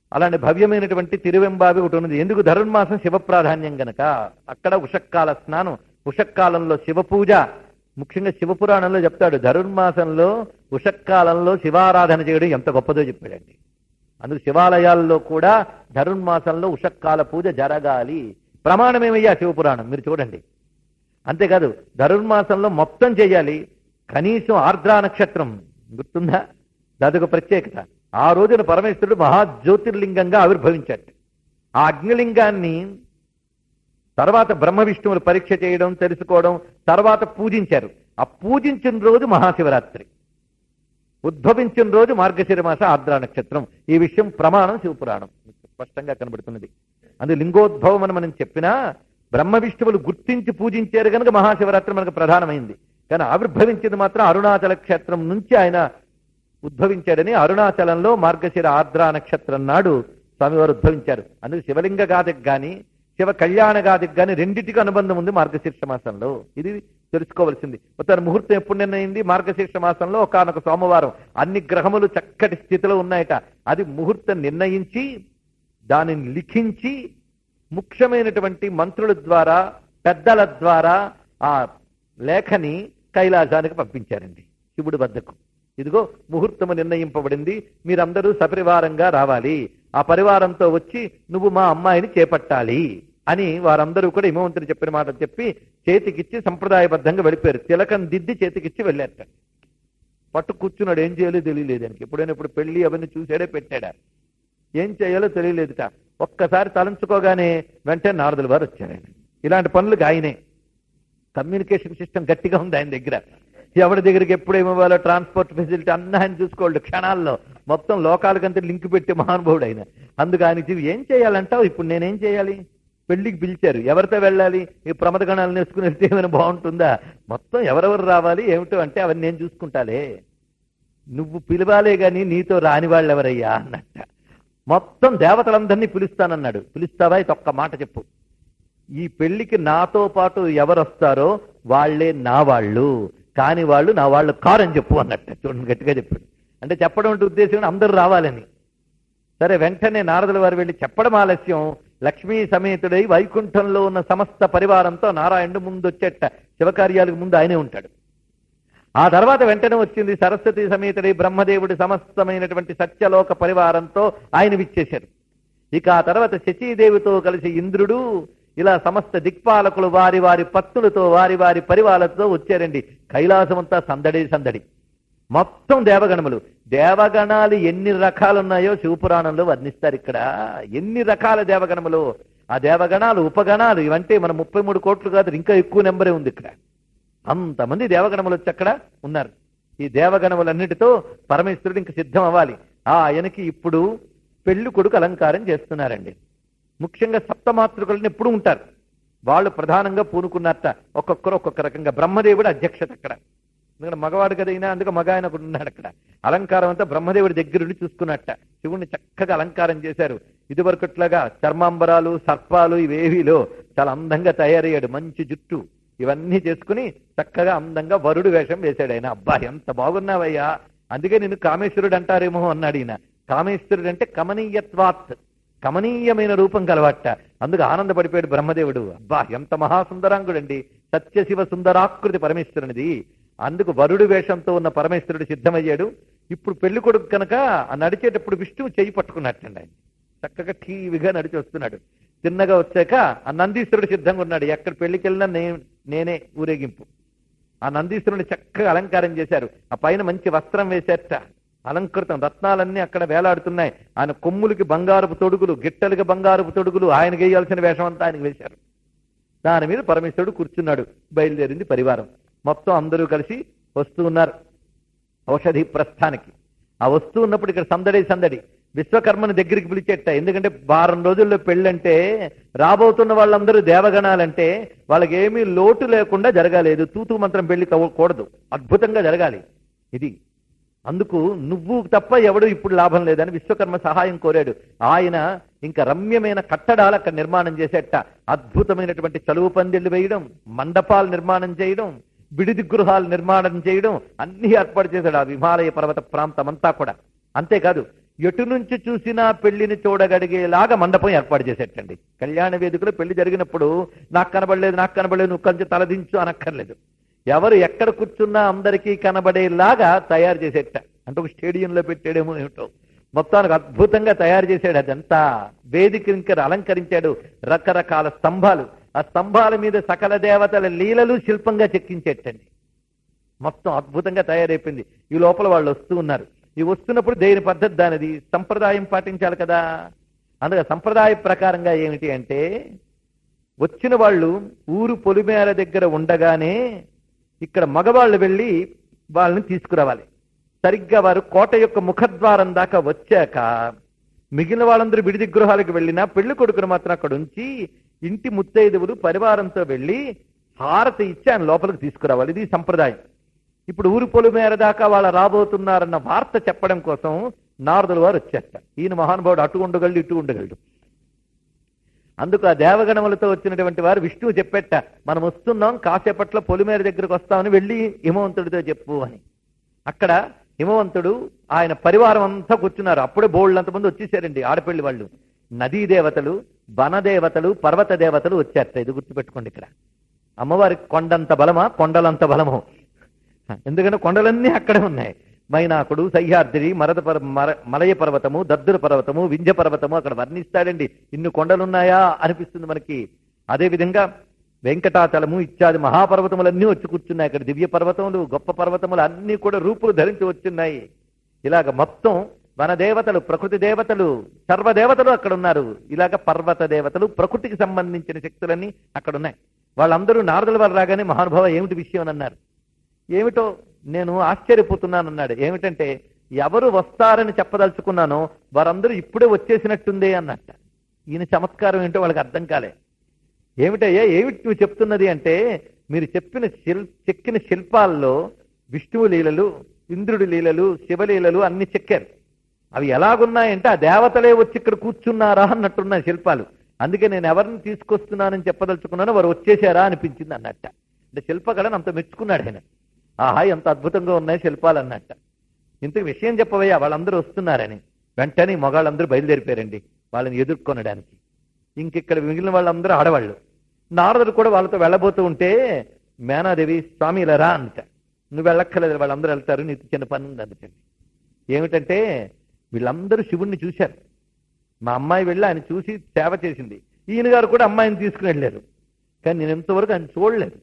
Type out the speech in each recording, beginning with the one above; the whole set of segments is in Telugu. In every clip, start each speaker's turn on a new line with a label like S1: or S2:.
S1: అలాంటి భవ్యమైనటువంటి తిరువెంబావి ఒకటి ఉన్నది ఎందుకు ధనుర్మాసం శివ ప్రాధాన్యం గనక అక్కడ ఉషక్కాల స్నానం ఉషక్కాలంలో శివ పూజ ముఖ్యంగా శివపురాణంలో చెప్తాడు ధనుర్మాసంలో ఉషక్కాలంలో శివారాధన చేయడం ఎంత గొప్పదో చెప్పాడండి అందుకు శివాలయాల్లో కూడా ధనుర్మాసంలో ఉషక్కాల పూజ జరగాలి ప్రమాణమేమయ్యా శివపురాణం మీరు చూడండి అంతేకాదు ధనుర్మాసంలో మొత్తం చేయాలి కనీసం ఆర్ద్రా నక్షత్రం గుర్తుందా దాదొక ప్రత్యేకత ఆ రోజున పరమేశ్వరుడు మహాజ్యోతిర్లింగంగా ఆవిర్భవించాడు ఆ అగ్నిలింగాన్ని తర్వాత బ్రహ్మ విష్ణువులు పరీక్ష చేయడం తెలుసుకోవడం తర్వాత పూజించారు ఆ పూజించిన రోజు మహాశివరాత్రి ఉద్భవించిన రోజు మార్గశిర మాస ఆర్ద్రా నక్షత్రం ఈ విషయం ప్రమాణం శివపురాణం స్పష్టంగా కనబడుతున్నది అందు లింగోద్భవం అని మనం చెప్పినా బ్రహ్మ విష్ణువులు గుర్తించి పూజించారు కనుక మహాశివరాత్రి మనకు ప్రధానమైంది కానీ ఆవిర్భవించింది మాత్రం అరుణాచల క్షేత్రం నుంచి ఆయన ఉద్భవించాడని అరుణాచలంలో మార్గశిర ఆర్ద్రా నక్షత్రం నాడు స్వామివారు ఉద్భవించారు అందుకు శివలింగ గాథకి గాని శివ కళ్యాణ గాథకి గాని రెండింటికి అనుబంధం ఉంది మార్గశీర్ష మాసంలో ఇది తెలుసుకోవాల్సింది మొత్తం ముహూర్తం ఎప్పుడు నిర్ణయింది మార్గశీర్ష మాసంలో ఒకనొక సోమవారం అన్ని గ్రహములు చక్కటి స్థితిలో ఉన్నాయట అది ముహూర్తం నిర్ణయించి దానిని లిఖించి ముఖ్యమైనటువంటి మంత్రుల ద్వారా పెద్దల ద్వారా ఆ లేఖని కైలాసానికి పంపించారండి శివుడి వద్దకు ఇదిగో ముహూర్తము నిర్ణయింపబడింది మీరందరూ సపరివారంగా రావాలి ఆ పరివారంతో వచ్చి నువ్వు మా అమ్మాయిని చేపట్టాలి అని వారందరూ కూడా హిమవంతుడు చెప్పిన మాట చెప్పి చేతికిచ్చి సంప్రదాయబద్ధంగా వెళ్ళిపోయారు తిలకం దిద్ది చేతికిచ్చి వెళ్ళారట పట్టు కూర్చున్నాడు ఏం చేయాలో తెలియలేదు ఆయనకి ఎప్పుడైనా ఇప్పుడు పెళ్లి అవన్నీ చూసాడే పెట్టాడా ఏం చేయాలో తెలియలేదుట ఒక్కసారి తలంచుకోగానే వెంటనే నారదుల వారు వచ్చారు ఆయన ఇలాంటి పనులకు ఆయనే కమ్యూనికేషన్ సిస్టమ్ గట్టిగా ఉంది ఆయన దగ్గర ఎవరి దగ్గరికి ఎప్పుడు ఏమివ్వాలో ట్రాన్స్పోర్ట్ ఫెసిలిటీ అన్న ఆయన చూసుకోవాలి క్షణాల్లో మొత్తం లోకాలకంతా లింక్ పెట్టే మహానుభావుడు ఆయన అందుకు ఆయనకి ఏం చేయాలంటావు ఇప్పుడు నేనేం చేయాలి పెళ్లికి పిలిచారు ఎవరితో వెళ్ళాలి ఈ ప్రమద గణాలు నేర్చుకుని వెళ్తే ఏమైనా బాగుంటుందా మొత్తం ఎవరెవరు రావాలి ఏమిటో అంటే అవన్నీ నేను చూసుకుంటాలే నువ్వు పిలవాలే గాని నీతో రాని వాళ్ళు ఎవరయ్యా అన్నట్ట మొత్తం దేవతలందరినీ పిలుస్తానన్నాడు పిలుస్తావా ఇది ఒక్క మాట చెప్పు ఈ పెళ్లికి నాతో పాటు ఎవరు వస్తారో వాళ్లే నా వాళ్ళు కాని వాళ్ళు నా వాళ్ళు కారని చెప్పు అన్నట్ట చూడండి గట్టిగా చెప్పాడు అంటే చెప్పడం అంటే ఉద్దేశం అందరూ రావాలని సరే వెంటనే నారదుల వారు వెళ్ళి చెప్పడం ఆలస్యం లక్ష్మీ సమేతుడై వైకుంఠంలో ఉన్న సమస్త పరివారంతో నారాయణుడు ముందు వచ్చేట శివకార్యాలకు ముందు ఆయనే ఉంటాడు ఆ తర్వాత వెంటనే వచ్చింది సరస్వతి సమేతుడై బ్రహ్మదేవుడి సమస్తమైనటువంటి సత్యలోక పరివారంతో ఆయన విచ్చేశారు ఇక ఆ తర్వాత శచీదేవితో కలిసి ఇంద్రుడు ఇలా సమస్త దిక్పాలకులు వారి వారి పత్తులతో వారి వారి పరివాలతో వచ్చారండి కైలాసమంతా సందడి సందడి మొత్తం దేవగణములు దేవగణాలు ఎన్ని రకాలు ఉన్నాయో శివపురాణంలో వర్ణిస్తారు ఇక్కడ ఎన్ని రకాల దేవగణములు ఆ దేవగణాలు ఉపగణాలు ఇవంటే మన ముప్పై మూడు కోట్లు కాదు ఇంకా ఎక్కువ నెంబరే ఉంది ఇక్కడ అంతమంది దేవగణములు వచ్చి అక్కడ ఉన్నారు ఈ దేవగణములన్నిటితో పరమేశ్వరుడు ఇంక సిద్ధం అవ్వాలి ఆ ఆయనకి ఇప్పుడు పెళ్లి కొడుకు అలంకారం చేస్తున్నారండి ముఖ్యంగా సప్తమాతృకులను ఎప్పుడు ఉంటారు వాళ్ళు ప్రధానంగా పూనుకున్నారట ఒక్కొక్కరు ఒక్కొక్క రకంగా బ్రహ్మదేవుడు అధ్యక్షత అక్కడ ఎందుకంటే మగవాడు కదైనా అందుకే మగ ఆయన ఒకడు ఉన్నాడు అక్కడ అలంకారం అంతా బ్రహ్మదేవుడి దగ్గరుండి చూసుకున్నట్ట శివుణ్ణి చక్కగా అలంకారం చేశారు ఇదివరకట్లాగా చర్మాంబరాలు సర్పాలు ఇవేవిలో చాలా అందంగా తయారయ్యాడు మంచి జుట్టు ఇవన్నీ చేసుకుని చక్కగా అందంగా వరుడు వేషం వేశాడు ఆయన అబ్బా ఎంత బాగున్నావయ్యా అందుకే నేను కామేశ్వరుడు అంటారేమో అన్నాడు ఈయన కామేశ్వరుడు అంటే కమనీయత్వాత్ కమనీయమైన రూపం కలవట్ట అందుకు ఆనందపడిపోయాడు బ్రహ్మదేవుడు అబ్బా ఎంత మహాసుందరాంగుడండి సత్యశివ సుందరాకృతి పరమేశ్వరునిది అందుకు వరుడు వేషంతో ఉన్న పరమేశ్వరుడు సిద్ధమయ్యాడు ఇప్పుడు పెళ్లి కొడుకు కనుక ఆ నడిచేటప్పుడు విష్ణువు చెయ్యి పట్టుకున్నట్టండి ఆయన చక్కగా టీవీగా నడిచి వస్తున్నాడు తిన్నగా వచ్చాక ఆ నందీశ్వరుడు సిద్ధంగా ఉన్నాడు ఎక్కడ పెళ్లికి వెళ్ళినా నే- నేనే ఊరేగింపు ఆ నందీశ్వరుని చక్కగా అలంకారం చేశారు ఆ పైన మంచి వస్త్రం వేసేట అలంకృతం రత్నాలన్నీ అక్కడ వేలాడుతున్నాయి ఆయన కొమ్ములకి బంగారపు తొడుగులు గిట్టలకి బంగారపు తొడుగులు ఆయనకి వేయాల్సిన వేషం అంతా ఆయనకి వేశారు దాని మీద పరమేశ్వరుడు కూర్చున్నాడు బయలుదేరింది పరివారం మొత్తం అందరూ కలిసి వస్తూ ఉన్నారు ఔషధి ప్రస్థానికి ఆ వస్తూ ఉన్నప్పుడు ఇక్కడ సందడి సందడి విశ్వకర్మని దగ్గరికి పిలిచేట ఎందుకంటే వారం రోజుల్లో పెళ్ళంటే రాబోతున్న వాళ్ళందరూ దేవగణాలంటే వాళ్ళకి ఏమీ లోటు లేకుండా జరగాలేదు తూతూ మంత్రం పెళ్లి కూడదు అద్భుతంగా జరగాలి ఇది అందుకు నువ్వు తప్ప ఎవడు ఇప్పుడు లాభం లేదని విశ్వకర్మ సహాయం కోరాడు ఆయన ఇంకా రమ్యమైన కట్టడాలు అక్కడ నిర్మాణం చేసేట అద్భుతమైనటువంటి చలువు పందిళ్లు వేయడం మండపాలు నిర్మాణం చేయడం విడిది గృహాలు నిర్మాణం చేయడం అన్ని ఏర్పాటు చేశాడు ఆ హిమాలయ పర్వత ప్రాంతం అంతా కూడా అంతేకాదు ఎటు నుంచి చూసినా పెళ్లిని చూడగలిగేలాగా మండపం ఏర్పాటు చేసేటండి కళ్యాణ వేదికలో పెళ్లి జరిగినప్పుడు నాకు కనబడలేదు నాకు కనబడలేదు నువ్వు కొంచెం తలదించు అనక్కర్లేదు ఎవరు ఎక్కడ కూర్చున్నా అందరికీ కనబడేలాగా తయారు చేసేట అంటే ఒక స్టేడియంలో పెట్టాడేమో ఏమిటో మొత్తానికి అద్భుతంగా తయారు చేశాడు అదంతా వేదిక ఇంకా అలంకరించాడు రకరకాల స్తంభాలు ఆ స్తంభాల మీద సకల దేవతల లీలలు శిల్పంగా చెక్కించేటండి మొత్తం అద్భుతంగా తయారైపోయింది ఈ లోపల వాళ్ళు వస్తూ ఉన్నారు ఈ వస్తున్నప్పుడు దేని పద్ధతి దానిది సంప్రదాయం పాటించాలి కదా అందుకే సంప్రదాయ ప్రకారంగా ఏమిటి అంటే వచ్చిన వాళ్ళు ఊరు పొలిమేర దగ్గర ఉండగానే ఇక్కడ మగవాళ్ళు వెళ్ళి వాళ్ళని తీసుకురావాలి సరిగ్గా వారు కోట యొక్క ముఖద్వారం దాకా వచ్చాక మిగిలిన వాళ్ళందరూ విడిది గృహాలకు వెళ్ళినా పెళ్లి కొడుకును మాత్రం అక్కడ ఉంచి ఇంటి ముత్తైదువులు పరివారంతో వెళ్ళి హారతి ఇచ్చి ఆయన లోపలికి తీసుకురావాలి ఇది సంప్రదాయం ఇప్పుడు ఊరు పొలిమేర దాకా వాళ్ళ రాబోతున్నారన్న వార్త చెప్పడం కోసం నారదుల వారు వచ్చేట ఈయన మహానుభావుడు అటు ఉండగలడు ఇటు ఉండగలడు అందుకు ఆ దేవగణములతో వచ్చినటువంటి వారు విష్ణువు చెప్పేట మనం వస్తున్నాం కాసేపట్లో పొలిమేర దగ్గరకు వస్తామని వెళ్ళి హిమవంతుడితో చెప్పు అని అక్కడ హిమవంతుడు ఆయన పరివారం అంతా కూర్చున్నారు అప్పుడే బోళ్ళంత మంది వచ్చేసారండి ఆడపిల్లి వాళ్ళు నదీ దేవతలు వనదేవతలు పర్వత దేవతలు వచ్చారట ఇది గుర్తుపెట్టుకోండి ఇక్కడ అమ్మవారికి కొండంత బలమా కొండలంత బలము ఎందుకంటే కొండలన్నీ అక్కడే ఉన్నాయి మైనాకుడు సహ్యాద్రి మరద పర్వ మర- మలయ పర్వతము దద్దుర పర్వతము వింధ్య పర్వతము అక్కడ వర్ణిస్తాడండి ఇన్ని కొండలున్నాయా అనిపిస్తుంది మనకి అదే విధంగా వెంకటాచలము ఇత్యాది మహాపర్వతములన్నీ వచ్చి కూర్చున్నాయి అక్కడ దివ్య పర్వతములు గొప్ప పర్వతములు అన్ని కూడా రూపులు ధరించి వచ్చున్నాయి ఇలాగ మొత్తం వన దేవతలు ప్రకృతి దేవతలు సర్వదేవతలు అక్కడ ఉన్నారు ఇలాగ పర్వత దేవతలు ప్రకృతికి సంబంధించిన శక్తులన్నీ అక్కడ ఉన్నాయి వాళ్ళందరూ నారదుల వారు రాగానే మహానుభావ ఏమిటి విషయం అని అన్నారు ఏమిటో నేను ఆశ్చర్యపోతున్నాను అన్నాడు ఏమిటంటే ఎవరు వస్తారని చెప్పదలుచుకున్నానో వారందరూ ఇప్పుడే వచ్చేసినట్టుందే అన్నట్ట ఈయన చమత్కారం ఏంటో వాళ్ళకి అర్థం కాలే ఏమిటయ్యా ఏమిటి నువ్వు చెప్తున్నది అంటే మీరు చెప్పిన శిల్ చెక్కిన శిల్పాల్లో విష్ణువు లీలలు ఇంద్రుడి లీలలు శివలీలలు అన్ని చెక్కారు అవి ఎలాగున్నాయంటే ఆ దేవతలే వచ్చి ఇక్కడ కూర్చున్నారా అన్నట్టున్నాయి శిల్పాలు అందుకే నేను ఎవరిని తీసుకొస్తున్నానని చెప్పదలుచుకున్నానో వారు వచ్చేసారా అనిపించింది అన్నట్ట అంటే శిల్పకళను అంత మెచ్చుకున్నాడు ఆయన ఆహా ఎంత అద్భుతంగా ఉన్నాయి శిల్పాలు అన్నట్ట ఇంతకు విషయం చెప్పవయ్యా వాళ్ళందరూ వస్తున్నారని వెంటనే మగాళ్ళందరూ బయలుదేరిపోయారండి వాళ్ళని ఎదుర్కొనడానికి ఇంకిక్కడ మిగిలిన వాళ్ళందరూ ఆడవాళ్ళు నారదుడు కూడా వాళ్ళతో వెళ్ళబోతూ ఉంటే మేనాదేవి స్వామి ఇలా రా అంట నువ్వు వెళ్ళక్కర్లేదు వాళ్ళందరూ వెళ్తారు నీకు చిన్న పని ఉంది అందుకని ఏమిటంటే వీళ్ళందరూ శివుణ్ణి చూశారు మా అమ్మాయి వెళ్ళి ఆయన చూసి సేవ చేసింది ఈయన గారు కూడా అమ్మాయిని తీసుకుని వెళ్ళారు కానీ నేను ఇంతవరకు ఆయన చూడలేదు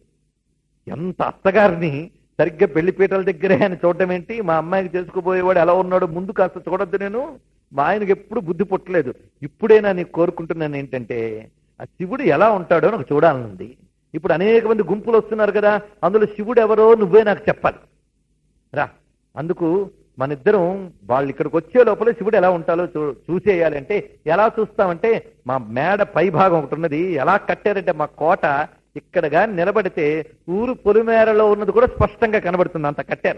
S1: ఎంత అత్తగారిని సరిగ్గా పెళ్లిపీటల దగ్గరే ఆయన చూడటం ఏంటి మా అమ్మాయికి చేసుకుపోయేవాడు ఎలా ఉన్నాడో ముందు కాస్త చూడొద్దు నేను మా ఆయనకి ఎప్పుడు బుద్ధి పుట్టలేదు ఇప్పుడైనా నీకు కోరుకుంటున్నాను ఏంటంటే ఆ శివుడు ఎలా ఉంటాడో నాకు చూడాలనుంది ఇప్పుడు అనేక మంది గుంపులు వస్తున్నారు కదా అందులో శివుడు ఎవరో నువ్వే నాకు చెప్పాలి రా అందుకు మన ఇద్దరం వాళ్ళు ఇక్కడికి వచ్చే లోపల శివుడు ఎలా ఉంటాలో చూ చూసేయాలి అంటే ఎలా చూస్తామంటే మా మేడ పై భాగం ఒకటి ఉన్నది ఎలా కట్టారంటే మా కోట ఇక్కడగా నిలబడితే ఊరు పొలిమేరలో ఉన్నది కూడా స్పష్టంగా కనబడుతుంది అంత కట్టారు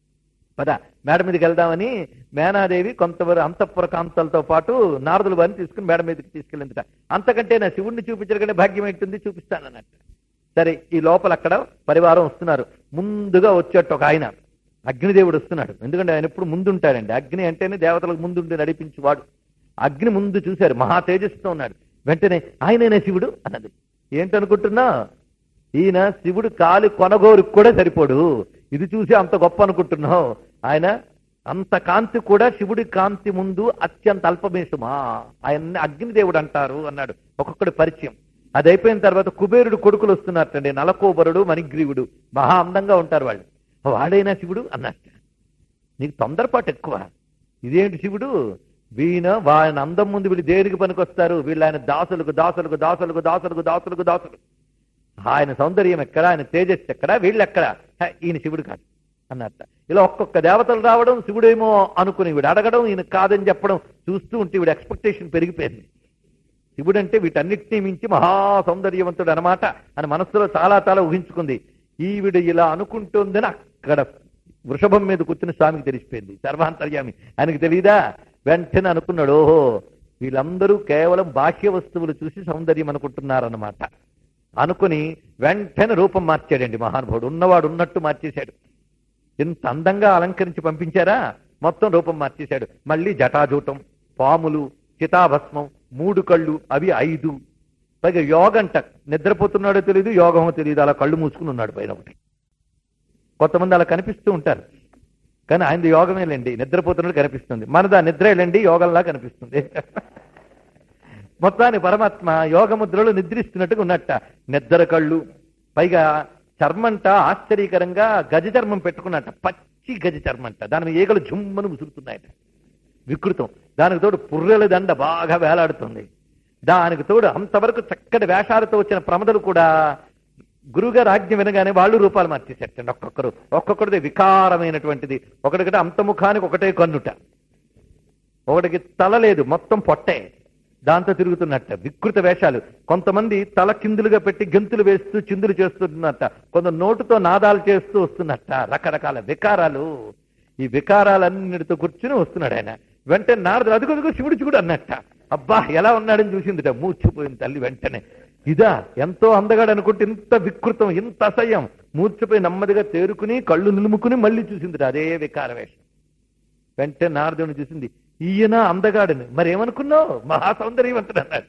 S1: పద మేడ మీదకి వెళ్దామని మేనాదేవి కొంతవరకు అంతఃపుర కాంతలతో పాటు నారదుల వారిని తీసుకుని మేడ మీదకి తీసుకెళ్ళిందిట అంతకంటే నా శివుణ్ణి చూపించడం భాగ్యం ఏంటుంది చూపిస్తానన్నట్టు సరే ఈ లోపల అక్కడ పరివారం వస్తున్నారు ముందుగా వచ్చేట్టు ఒక ఆయన అగ్నిదేవుడు వస్తున్నాడు ఎందుకంటే ఆయన ఎప్పుడు ముందుంటాడండి అగ్ని అంటేనే దేవతలకు ముందుండి నడిపించువాడు అగ్ని ముందు చూశారు మహా తేజస్సుతో ఉన్నాడు వెంటనే ఆయననే శివుడు అన్నది ఏంటనుకుంటున్నా ఈయన శివుడు కాలి కొనగోరుకు కూడా సరిపోడు ఇది చూసి అంత గొప్ప అనుకుంటున్నావు ఆయన అంత కాంతి కూడా శివుడి కాంతి ముందు అత్యంత అల్పమేషమా ఆయన్ని అగ్నిదేవుడు అంటారు అన్నాడు ఒక్కొక్కడి పరిచయం అది అయిపోయిన తర్వాత కుబేరుడు కొడుకులు వస్తున్నారటండి నలకోబరుడు మణిగ్రీవుడు మహా అందంగా ఉంటారు వాళ్ళు వాడైనా శివుడు అన్నట్ట నీకు తొందరపాటు ఎక్కువ ఇదేంటి శివుడు వీణ ఆయన అందం ముందు వీళ్ళు దేనికి పనికొస్తారు వీళ్ళు ఆయన దాసులకు దాసులకు దాసులకు దాసులకు దాసులకు దాసులు ఆయన సౌందర్యం ఎక్కడ ఆయన తేజస్సు ఎక్కడ వీళ్ళు ఎక్కడ హ, ఈయన శివుడు కాదు అన్నట్ట ఇలా ఒక్కొక్క దేవతలు రావడం శివుడేమో అనుకుని వీడు అడగడం ఈయన కాదని చెప్పడం చూస్తూ ఉంటే వీడు ఎక్స్పెక్టేషన్ పెరిగిపోయింది శివుడు అంటే వీటన్నిటినీ మించి మహా సౌందర్యవంతుడు అనమాట అని మనస్సులో చాలా చాలా ఊహించుకుంది ఈవిడ ఇలా అనుకుంటుందని అక్కడ వృషభం మీద కూర్చుని స్వామికి తెలిసిపోయింది సర్వాంతర్యామి ఆయనకి తెలియదా వెంటనే అనుకున్నాడు ఓహో వీళ్ళందరూ కేవలం బాహ్య వస్తువులు చూసి సౌందర్యం అనుకుంటున్నారన్నమాట అనుకుని వెంటనే రూపం మార్చాడండి మహానుభావుడు ఉన్నవాడు ఉన్నట్టు మార్చేశాడు ఎంత అందంగా అలంకరించి పంపించారా మొత్తం రూపం మార్చేశాడు మళ్ళీ జటాజూటం పాములు చితాభస్మం మూడు కళ్ళు అవి ఐదు పైగా యోగంట నిద్రపోతున్నాడో తెలియదు యోగమో తెలియదు అలా కళ్ళు మూసుకుని ఉన్నాడు పైన ఒకటి కొంతమంది అలా కనిపిస్తూ ఉంటారు కానీ ఆయన యోగమేలేండి నిద్రపోతున్నట్టు కనిపిస్తుంది మనది ఆ నిద్రేలేండి యోగంలా కనిపిస్తుంది మొత్తాన్ని పరమాత్మ యోగముద్రలో నిద్రిస్తున్నట్టుగా ఉన్నట్ట నిద్ర కళ్ళు పైగా చర్మంట ఆశ్చర్యకరంగా గజ చర్మం పెట్టుకున్నట్ట పచ్చి గజ చర్మంట దాని మీద ఈగలు జుమ్మను ముసురుతున్నాయట వికృతం దానికి తోడు పుర్రెల దండ బాగా వేలాడుతుంది దానికి తోడు అంతవరకు చక్కటి వేషాలతో వచ్చిన ప్రమదలు కూడా గురుగారు ఆజ్ఞ వినగానే వాళ్ళు రూపాలు మార్చేసేటండి ఒక్కొక్కరు ఒక్కొక్కరిది వికారమైనటువంటిది ఒకటికంటే అంతముఖానికి ఒకటే కన్నుట ఒకటికి తల లేదు మొత్తం పొట్టే దాంతో తిరుగుతున్నట్ట వికృత వేషాలు కొంతమంది తల కిందులుగా పెట్టి గెంతులు వేస్తూ చిందులు చేస్తున్నట్ట కొంత నోటుతో నాదాలు చేస్తూ వస్తున్నట్ట రకరకాల వికారాలు ఈ వికారాలన్నిటితో కూర్చుని వస్తున్నాడు ఆయన వెంటనే నారదు అదుగదుగు శివుడు చూడు అన్నట్ట అబ్బా ఎలా ఉన్నాడని చూసిందిట మూర్చిపోయింది తల్లి వెంటనే ఇదా ఎంతో అందగాడు అనుకుంటే ఇంత వికృతం ఇంత అసహ్యం మూర్చిపోయి నెమ్మదిగా తేరుకుని కళ్ళు నిలుముకుని మళ్ళీ చూసిందిట అదే వికార వేషం వెంటనే నారదుని చూసింది ఈయన అందగాడని మరి ఏమనుకున్నావు మహా సౌందర్యవంతుడు అన్నాడు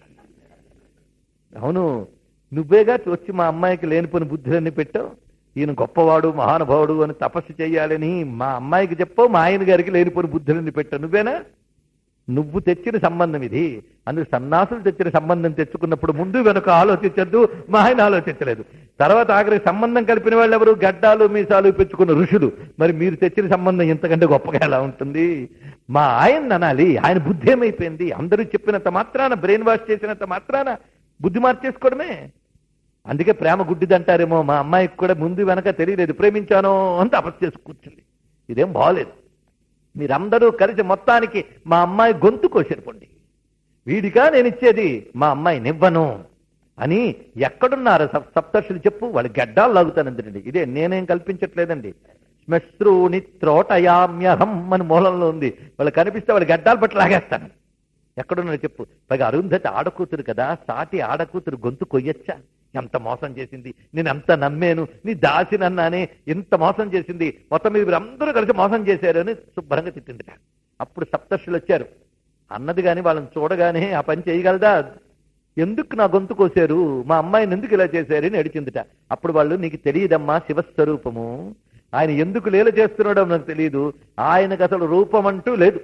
S1: అవును నువ్వేగా వచ్చి మా అమ్మాయికి లేనిపోని బుద్ధులన్నీ పెట్టావు ఈయన గొప్పవాడు మహానుభావుడు అని తపస్సు చేయాలని మా అమ్మాయికి చెప్పావు మా ఆయన గారికి లేనిపోని బుద్ధులన్నీ పెట్టావు నువ్వేనా నువ్వు తెచ్చిన సంబంధం ఇది అందుకు సన్నాసులు తెచ్చిన సంబంధం తెచ్చుకున్నప్పుడు ముందు వెనుక ఆలోచించద్దు మా ఆయన ఆలోచించలేదు తర్వాత ఆఖరికి సంబంధం కలిపిన వాళ్ళు ఎవరు గడ్డాలు మీసాలు పెంచుకున్న ఋషులు మరి మీరు తెచ్చిన సంబంధం ఇంతకంటే గొప్పగా ఎలా ఉంటుంది మా ఆయన అనాలి ఆయన బుద్ధి ఏమైపోయింది అందరూ చెప్పినంత మాత్రాన బ్రెయిన్ వాష్ చేసినంత మాత్రాన బుద్ధి మార్చేసుకోవడమే అందుకే ప్రేమ గుడ్డిదంటారేమో మా అమ్మాయికి కూడా ముందు వెనక తెలియలేదు ప్రేమించానో అని తపస్సు చేసి కూర్చుంది ఇదేం బాగోలేదు మీరందరూ కలిసి మొత్తానికి మా అమ్మాయి గొంతు కోసిరిపోండి వీడిగా నేను ఇచ్చేది మా అమ్మాయిని ఇవ్వను అని ఎక్కడున్నారు సప్- సప్తర్షులు చెప్పు వాళ్ళు గడ్డాలు లాగుతానండి ఇదే నేనేం కల్పించట్లేదండి శ్మశ్రూని త్రోటయామ్యహం అని మూలంలో ఉంది వాళ్ళు కనిపిస్తే వాళ్ళు గడ్డాలు పట్టి లాగేస్తాను ఎక్కడున్నారు చెప్పు పైగా అరుంధతి ఆడకూతురు కదా సాటి ఆడకూతురు గొంతు కొయ్యొచ్చా ఎంత మోసం చేసింది నేను ఎంత నమ్మాను నీ దాసినన్నానే ఇంత మోసం చేసింది మొత్తం మీద అందరూ కలిసి మోసం చేశారు అని శుభ్రంగా తిట్టిందిట అప్పుడు సప్తర్షులు వచ్చారు అన్నది కానీ వాళ్ళని చూడగానే ఆ పని చేయగలదా ఎందుకు నా గొంతు కోసారు మా అమ్మాయిని ఎందుకు ఇలా చేశారు అని అడిచిందిట అప్పుడు వాళ్ళు నీకు తెలియదమ్మా శివస్వరూపము ఆయన ఎందుకు లీల చేస్తున్నాడో నాకు తెలియదు ఆయనకు అసలు రూపం అంటూ లేదు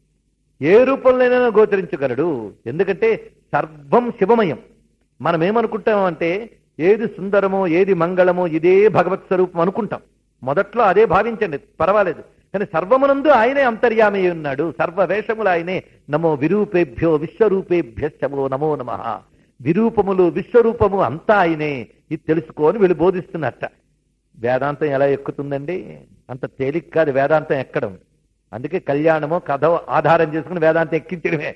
S1: ఏ రూపంలోనైనా గోచరించగలడు ఎందుకంటే సర్వం శివమయం మనం ఏమనుకుంటామంటే ఏది సుందరమో ఏది మంగళమో ఇదే భగవత్ స్వరూపం అనుకుంటాం మొదట్లో అదే భావించండి పర్వాలేదు కానీ సర్వమునందు ఆయనే అంతర్యామి అయి ఉన్నాడు సర్వ వేషములు ఆయనే నమో విరూపేభ్యో విశ్వరూపేభ్యశ్చమో నమో నమ విరూపములు విశ్వరూపము అంతా ఆయనే ఇది తెలుసుకోని వీళ్ళు బోధిస్తున్నట్ట వేదాంతం ఎలా ఎక్కుతుందండి అంత తేలిక కాదు వేదాంతం ఎక్కడం అందుకే కళ్యాణము కథ ఆధారం చేసుకుని వేదాంతం ఎక్కించడమే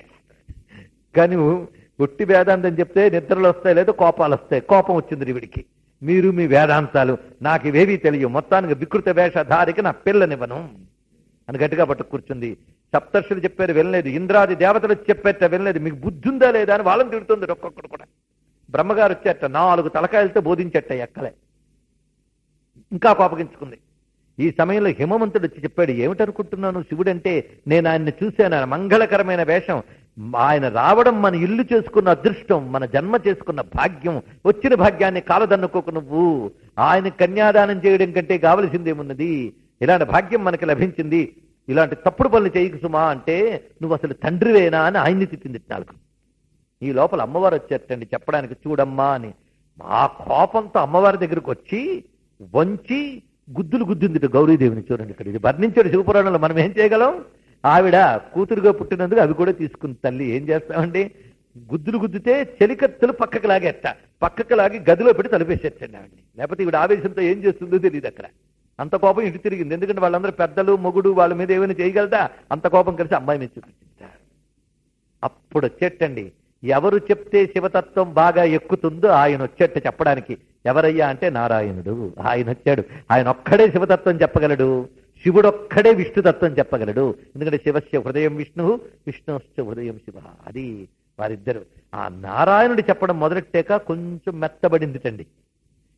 S1: కానీ ఒట్టి వేదాంతం చెప్తే నిద్రలు వస్తాయి లేదా కోపాలు వస్తాయి కోపం వచ్చింది వీడికి మీరు మీ వేదాంతాలు నాకు ఇవేవీ తెలియవు మొత్తానికి వికృత వేషధారికి నా పిల్లనివ్వను అని గట్టిగా పట్టు కూర్చుంది సప్తర్షులు చెప్పారు వినలేదు ఇంద్రాది దేవతలు చెప్పేట వినలేదు మీకు బుద్ధి ఉందా లేదా అని వాళ్ళని తిడుతుంది ఒక్కొక్కడు కూడా బ్రహ్మగారు వచ్చేట నాలుగు తలకాయలతో బోధించట ఎక్కలే ఇంకా కోపగించుకుంది ఈ సమయంలో హిమవంతుడు వచ్చి చెప్పాడు ఏమిటనుకుంటున్నాను శివుడంటే నేను ఆయన్ని చూశాను ఆయన మంగళకరమైన వేషం ఆయన రావడం మన ఇల్లు చేసుకున్న అదృష్టం మన జన్మ చేసుకున్న భాగ్యం వచ్చిన భాగ్యాన్ని కాలదన్నుకోకు నువ్వు ఆయన కన్యాదానం చేయడం కంటే కావలసిందేమున్నది ఇలాంటి భాగ్యం మనకి లభించింది ఇలాంటి తప్పుడు పనులు చేయకు సుమా అంటే నువ్వు అసలు తండ్రివేనా అని ఆయన్ని తిట్టింది నాలుగు ఈ లోపల అమ్మవారు వచ్చేటండి చెప్పడానికి చూడమ్మా అని మా కోపంతో అమ్మవారి దగ్గరికి వచ్చి వంచి గుద్దులు గుద్దింది గౌరీదేవిని చూడండి ఇక్కడ ఇది వర్ణించాడు శివపురాణంలో మనం ఏం చేయగలం ఆవిడ కూతురుగా పుట్టినందుకు అవి కూడా తీసుకుంది తల్లి ఏం చేస్తామండి గుద్దులు గుద్దితే చెలికత్తులు పక్కకు లాగేట పక్కకు లాగి గదిలో పెట్టి తలుపేసేటండి ఆవిడని లేకపోతే ఈవిడ ఆవేశంతో ఏం చేస్తుందో తెలియదు అక్కడ అంత కోపం ఇటు తిరిగింది ఎందుకంటే వాళ్ళందరూ పెద్దలు మొగుడు వాళ్ళ మీద ఏమైనా చేయగలదా అంత కోపం కలిసి అమ్మాయి మీద చూపించింది అప్పుడు వచ్చేటండి ఎవరు చెప్తే శివతత్వం బాగా ఎక్కుతుందో ఆయన వచ్చేట చెప్పడానికి ఎవరయ్యా అంటే నారాయణుడు ఆయన వచ్చాడు ఆయన ఒక్కడే శివతత్వం చెప్పగలడు శివుడొక్కడే విష్ణుతత్వం చెప్పగలడు ఎందుకంటే శివస్య హృదయం విష్ణు విష్ణుశ్చ హృదయం శివ అది వారిద్దరు ఆ నారాయణుడు చెప్పడం మొదలెట్టాక కొంచెం మెత్తబడిందిటండి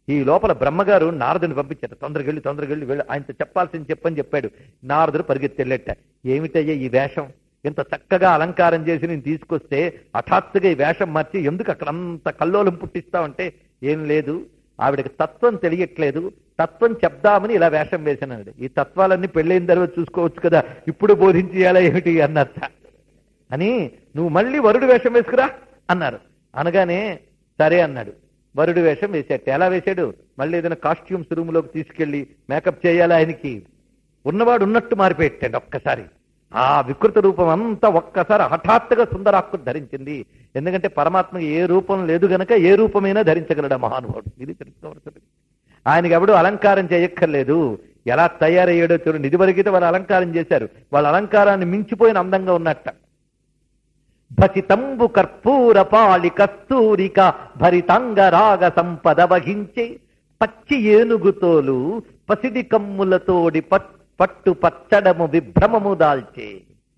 S1: ఈ లోపల బ్రహ్మగారు నారదుని పంపించారు తొందరగా వెళ్ళి తొందరగా వెళ్ళి వెళ్ళి ఆయనతో చెప్పాల్సింది చెప్పని చెప్పాడు నారదుడు పరిగెత్తి వెళ్ళట ఏమిటయ్యా ఈ వేషం ఇంత చక్కగా అలంకారం చేసి నేను తీసుకొస్తే హఠాత్తుగా ఈ వేషం మార్చి ఎందుకు అక్కడ అంత కల్లోలం పుట్టిస్తావంటే ఏం లేదు ఆవిడకి తత్వం తెలియట్లేదు తత్వం చెప్దామని ఇలా వేషం వేసినాడు ఈ తత్వాలన్నీ పెళ్ళైన తర్వాత చూసుకోవచ్చు కదా ఇప్పుడు బోధించేయాలా ఏమిటి అన్నట్ట అని నువ్వు మళ్ళీ వరుడు వేషం వేసుకురా అన్నారు అనగానే సరే అన్నాడు వరుడు వేషం వేసాడు ఎలా వేశాడు మళ్ళీ ఏదైనా కాస్ట్యూమ్స్ రూమ్ లోకి తీసుకెళ్లి మేకప్ చేయాలా ఆయనకి ఉన్నవాడు ఉన్నట్టు మారిపెట్టాడు ఒక్కసారి ఆ వికృత రూపం అంతా ఒక్కసారి హఠాత్తుగా సుందరాకు ధరించింది ఎందుకంటే పరమాత్మకి ఏ రూపం లేదు గనక ఏ రూపమైనా ధరించగలడు ఆ మహానుభావుడు ఇది తెలుసుకోవాల్సింది ఆయనకి ఎవడు అలంకారం చేయక్కర్లేదు ఎలా తయారయ్యాడో చూడండి ఇదివరకైతే వాళ్ళు అలంకారం చేశారు వాళ్ళ అలంకారాన్ని మించిపోయిన అందంగా ఉన్నట్ట భసితంబు కర్పూర పాళి కస్తూరిక భరితంగ రాగ సంపద వహించే పచ్చి ఏనుగుతోలు పసిడి కమ్ములతోడి పట్- పట్టు పచ్చడము విభ్రమము దాల్చే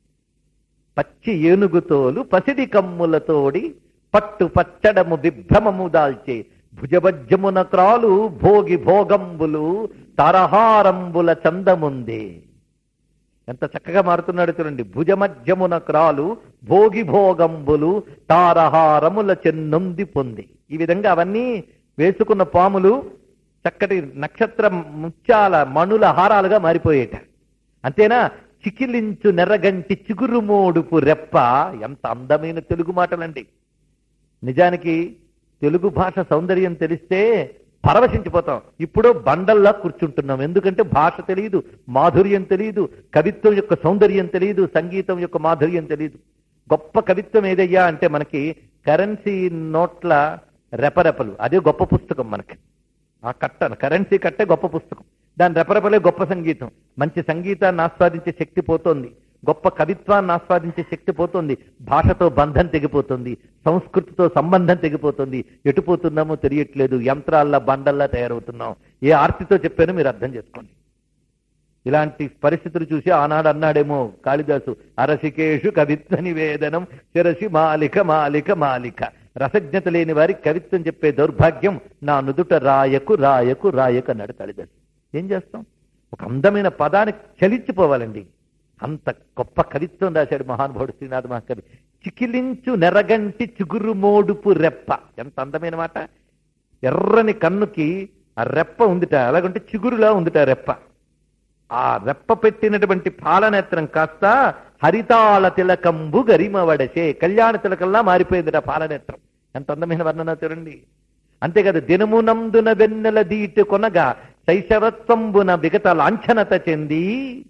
S1: పచ్చి ఏనుగుతోలు పసిడి కమ్ములతోడి పట్టు పచ్చడము విభ్రమము దాల్చే భుజభజ్యమున క్రాలు భోగి భోగంబులు తరహారంబుల చందముందే ఎంత చక్కగా మారుతున్నాడు చూడండి భుజమధ్యమున క్రాలు భోగి భోగంబులు తారహారముల చెన్నుంది పొంది ఈ విధంగా అవన్నీ వేసుకున్న పాములు చక్కటి నక్షత్ర ముత్యాల మణుల హారాలుగా మారిపోయేట అంతేనా చికిలించు నెర్రగంటి చిగురుమోడుపు రెప్ప ఎంత అందమైన తెలుగు మాటలండి నిజానికి తెలుగు భాష సౌందర్యం తెలిస్తే పరవశించిపోతాం ఇప్పుడు బండల్లా కూర్చుంటున్నాం ఎందుకంటే భాష తెలియదు మాధుర్యం తెలియదు కవిత్వం యొక్క సౌందర్యం తెలియదు సంగీతం యొక్క మాధుర్యం తెలియదు గొప్ప కవిత్వం ఏదయ్యా అంటే మనకి కరెన్సీ నోట్ల రెపరెపలు అదే గొప్ప పుస్తకం మనకి ఆ కట్ట కరెన్సీ కట్టే గొప్ప పుస్తకం దాని రెపరెపలే గొప్ప సంగీతం మంచి సంగీతాన్ని ఆస్వాదించే శక్తి పోతోంది గొప్ప కవిత్వాన్ని ఆస్వాదించే శక్తి పోతుంది భాషతో బంధం తెగిపోతుంది సంస్కృతితో సంబంధం తెగిపోతుంది ఎటు పోతున్నామో తెలియట్లేదు యంత్రాల్లా బండల్లా తయారవుతున్నాం ఏ ఆర్తితో చెప్పానో మీరు అర్థం చేసుకోండి ఇలాంటి పరిస్థితులు చూసి ఆనాడు అన్నాడేమో కాళిదాసు అరసికేషు కవిత్వ నివేదనం శిరసి మాలిక మాలిక మాలిక రసజ్ఞత లేని వారికి కవిత్వం చెప్పే దౌర్భాగ్యం నా నుదుట రాయకు రాయకు రాయకు అన్నాడు కాళిదాసు ఏం చేస్తాం ఒక అందమైన పదానికి చలించిపోవాలండి అంత గొప్ప కవిత్వం రాశాడు మహానుభావుడు శ్రీనాథ మహాకవి చికిలించు నెరగంటి చిగురు మోడుపు రెప్ప ఎంత అందమైన మాట ఎర్రని కన్నుకి ఆ రెప్ప ఉందిట ఎలాగంటే చిగురులా ఉందిట ఆ రెప్ప ఆ రెప్ప పెట్టినటువంటి పాలనేత్రం కాస్త హరితాళ తిలకంబు గరిమవడసే కళ్యాణ తిలకంలా మారిపోయిందిట పాలనేత్రం ఎంత అందమైన వర్ణన చూడండి అంతేకాదు దినమునందున వెన్నెల దీటు కొనగా శైశవత్వంబున విగత లాంఛనత చెంది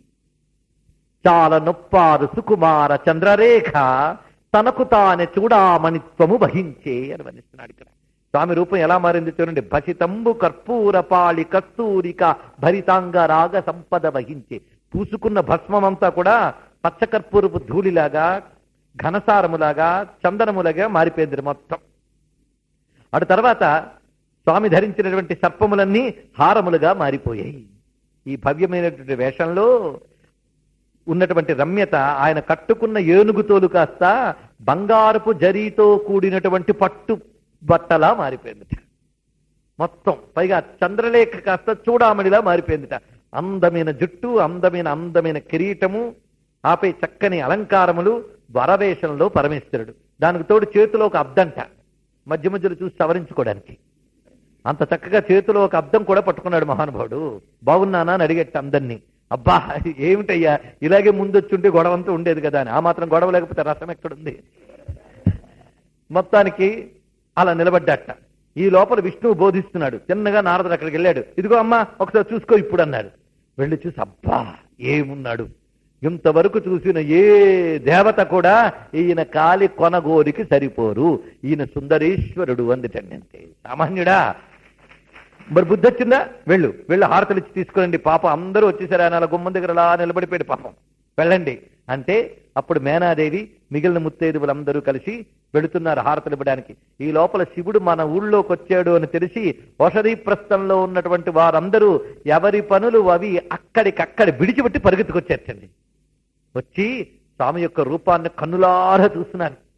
S1: చాలా నొప్పారు సుకుమార చంద్రరేఖ తనకు తానే చూడామణిత్వము వహించే అని వర్ణిస్తున్నాడు ఇక్కడ స్వామి రూపం ఎలా మారింది చూడండి భసితంబు కర్పూర పాళి కస్తూరిక భరితాంగ రాగ సంపద వహించే పూసుకున్న భస్మమంతా కూడా పచ్చకర్పూరపు ధూళిలాగా ఘనసారములాగా చందనములాగా మారిపోయింది మొత్తం అటు తర్వాత స్వామి ధరించినటువంటి సర్పములన్నీ హారములుగా మారిపోయాయి ఈ భవ్యమైనటువంటి వేషంలో ఉన్నటువంటి రమ్యత ఆయన కట్టుకున్న ఏనుగుతోలు కాస్త బంగారపు జరీతో కూడినటువంటి పట్టు బట్టలా మారిపోయిందిట మొత్తం పైగా చంద్రలేఖ కాస్త చూడామణిలా మారిపోయిందిట అందమైన జుట్టు అందమైన అందమైన కిరీటము ఆపై చక్కని అలంకారములు వరవేషంలో పరమేశ్వరుడు దానికి తోడు చేతిలో ఒక అబ్దంట మధ్య మధ్యలో చూసి సవరించుకోవడానికి అంత చక్కగా చేతిలో ఒక అద్దం కూడా పట్టుకున్నాడు మహానుభావుడు బాగున్నానా అని అడిగట్ట అందరినీ అబ్బా ఏమిటయ్యా ఇలాగే ముందొచ్చుంటే గొడవంతా ఉండేది కదా అని ఆ మాత్రం గొడవ లేకపోతే రసం ఎక్కడుంది మొత్తానికి అలా నిలబడ్డట ఈ లోపల విష్ణువు బోధిస్తున్నాడు చిన్నగా నారదుడు అక్కడికి వెళ్ళాడు ఇదిగో అమ్మా ఒకసారి చూసుకో ఇప్పుడు అన్నాడు వెళ్ళి చూసి అబ్బా ఏమున్నాడు ఇంతవరకు చూసిన ఏ దేవత కూడా ఈయన కాలి కొనగోరికి సరిపోరు ఈయన సుందరేశ్వరుడు అందుటండి అంతే సామాన్యుడా మరి బుద్ధి వచ్చిందా వెళ్ళు వెళ్ళు హారతలు ఇచ్చి తీసుకురండి పాప అందరూ వచ్చేసారు ఆయన అలా గుమ్మం దగ్గర అలా నిలబడిపోయాడు పాపం వెళ్ళండి అంటే అప్పుడు మేనాదేవి మిగిలిన ముత్తైదువులందరూ కలిసి వెళుతున్నారు హారతలు ఇవ్వడానికి ఈ లోపల శివుడు మన ఊళ్ళోకి వచ్చాడు అని తెలిసి ఔషధీ ప్రస్థంలో ఉన్నటువంటి వారందరూ ఎవరి పనులు అవి అక్కడికక్కడ విడిచిపెట్టి పరిగెత్తుకొచ్చేటండి వచ్చి స్వామి యొక్క రూపాన్ని కన్నులారా చూస్తున్నారు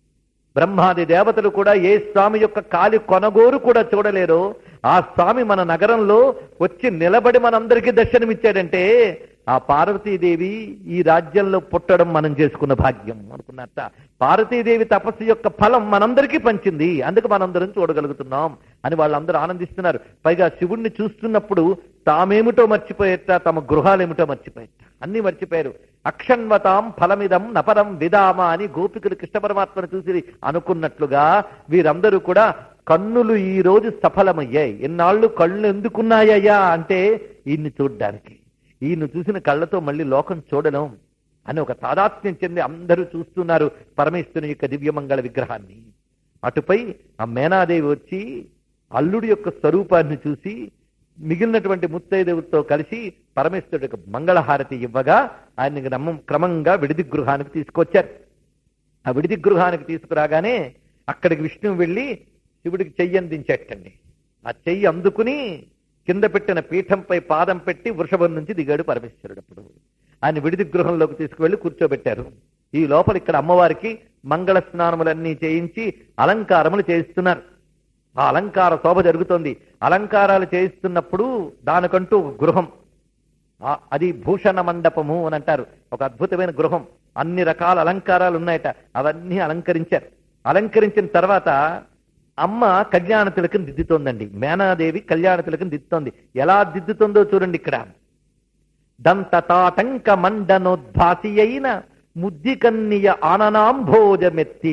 S1: బ్రహ్మాది దేవతలు కూడా ఏ స్వామి యొక్క కాలి కొనగోరు కూడా చూడలేరు ఆ స్వామి మన నగరంలో వచ్చి నిలబడి మనందరికీ దర్శనమిచ్చాడంటే ఆ పార్వతీదేవి ఈ రాజ్యంలో పుట్టడం మనం చేసుకున్న భాగ్యం అనుకున్నట్ట పార్వతీదేవి తపస్సు యొక్క ఫలం మనందరికీ పంచింది అందుకు మనందరం చూడగలుగుతున్నాం అని వాళ్ళందరూ ఆనందిస్తున్నారు పైగా శివుణ్ణి చూస్తున్నప్పుడు తామేమిటో మర్చిపోయేట తమ గృహాలేమిటో మర్చిపోయేట అన్ని మర్చిపోయారు అక్షన్వతాం ఫలమిదం నపరం విదామ అని గోపికలు కృష్ణ పరమాత్మను చూసి అనుకున్నట్లుగా వీరందరూ కూడా కన్నులు ఈ రోజు సఫలమయ్యాయి ఎన్నాళ్ళు కళ్ళు ఎందుకున్నాయ్యా అంటే ఈయన్ని చూడ్డానికి ఈయన చూసిన కళ్ళతో మళ్ళీ లోకం చూడడం అని ఒక తాదాత్మ్యం చెంది అందరూ చూస్తున్నారు పరమేశ్వరుని యొక్క దివ్యమంగళ విగ్రహాన్ని అటుపై ఆ మేనాదేవి వచ్చి అల్లుడి యొక్క స్వరూపాన్ని చూసి మిగిలినటువంటి ముత్తైదేవులతో కలిసి పరమేశ్వరుడికి మంగళహారతి ఇవ్వగా ఆయనకి నమ్మం క్రమంగా విడిది గృహానికి తీసుకొచ్చారు ఆ విడిది గృహానికి తీసుకురాగానే అక్కడికి విష్ణువు వెళ్ళి శివుడికి చెయ్యి అందించేటండి ఆ చెయ్యి అందుకుని కింద పెట్టిన పీఠంపై పాదం పెట్టి వృషభం నుంచి దిగాడు పరమేశ్వరుడు అప్పుడు ఆయన విడిది గృహంలోకి తీసుకువెళ్లి కూర్చోబెట్టారు ఈ లోపల ఇక్కడ అమ్మవారికి మంగళ స్నానములన్నీ చేయించి అలంకారములు చేయిస్తున్నారు ఆ అలంకార శోభ జరుగుతోంది అలంకారాలు చేయిస్తున్నప్పుడు దానికంటూ ఒక గృహం ఆ- అది భూషణ మండపము అని అంటారు ఒక అద్భుతమైన గృహం అన్ని రకాల అలంకారాలు ఉన్నాయట అవన్నీ అలంకరించారు అలంకరించిన తర్వాత అమ్మ కళ్యాణ తిలకం దిద్దుతోందండి మేనాదేవి కళ్యాణ తిలకం దిద్దుతోంది ఎలా దిద్దుతుందో చూడండి ఇక్కడ దంత తాటంక మండనోద్భాసి అయిన ముద్దికన్నియ ఆననాంభోజమెత్తి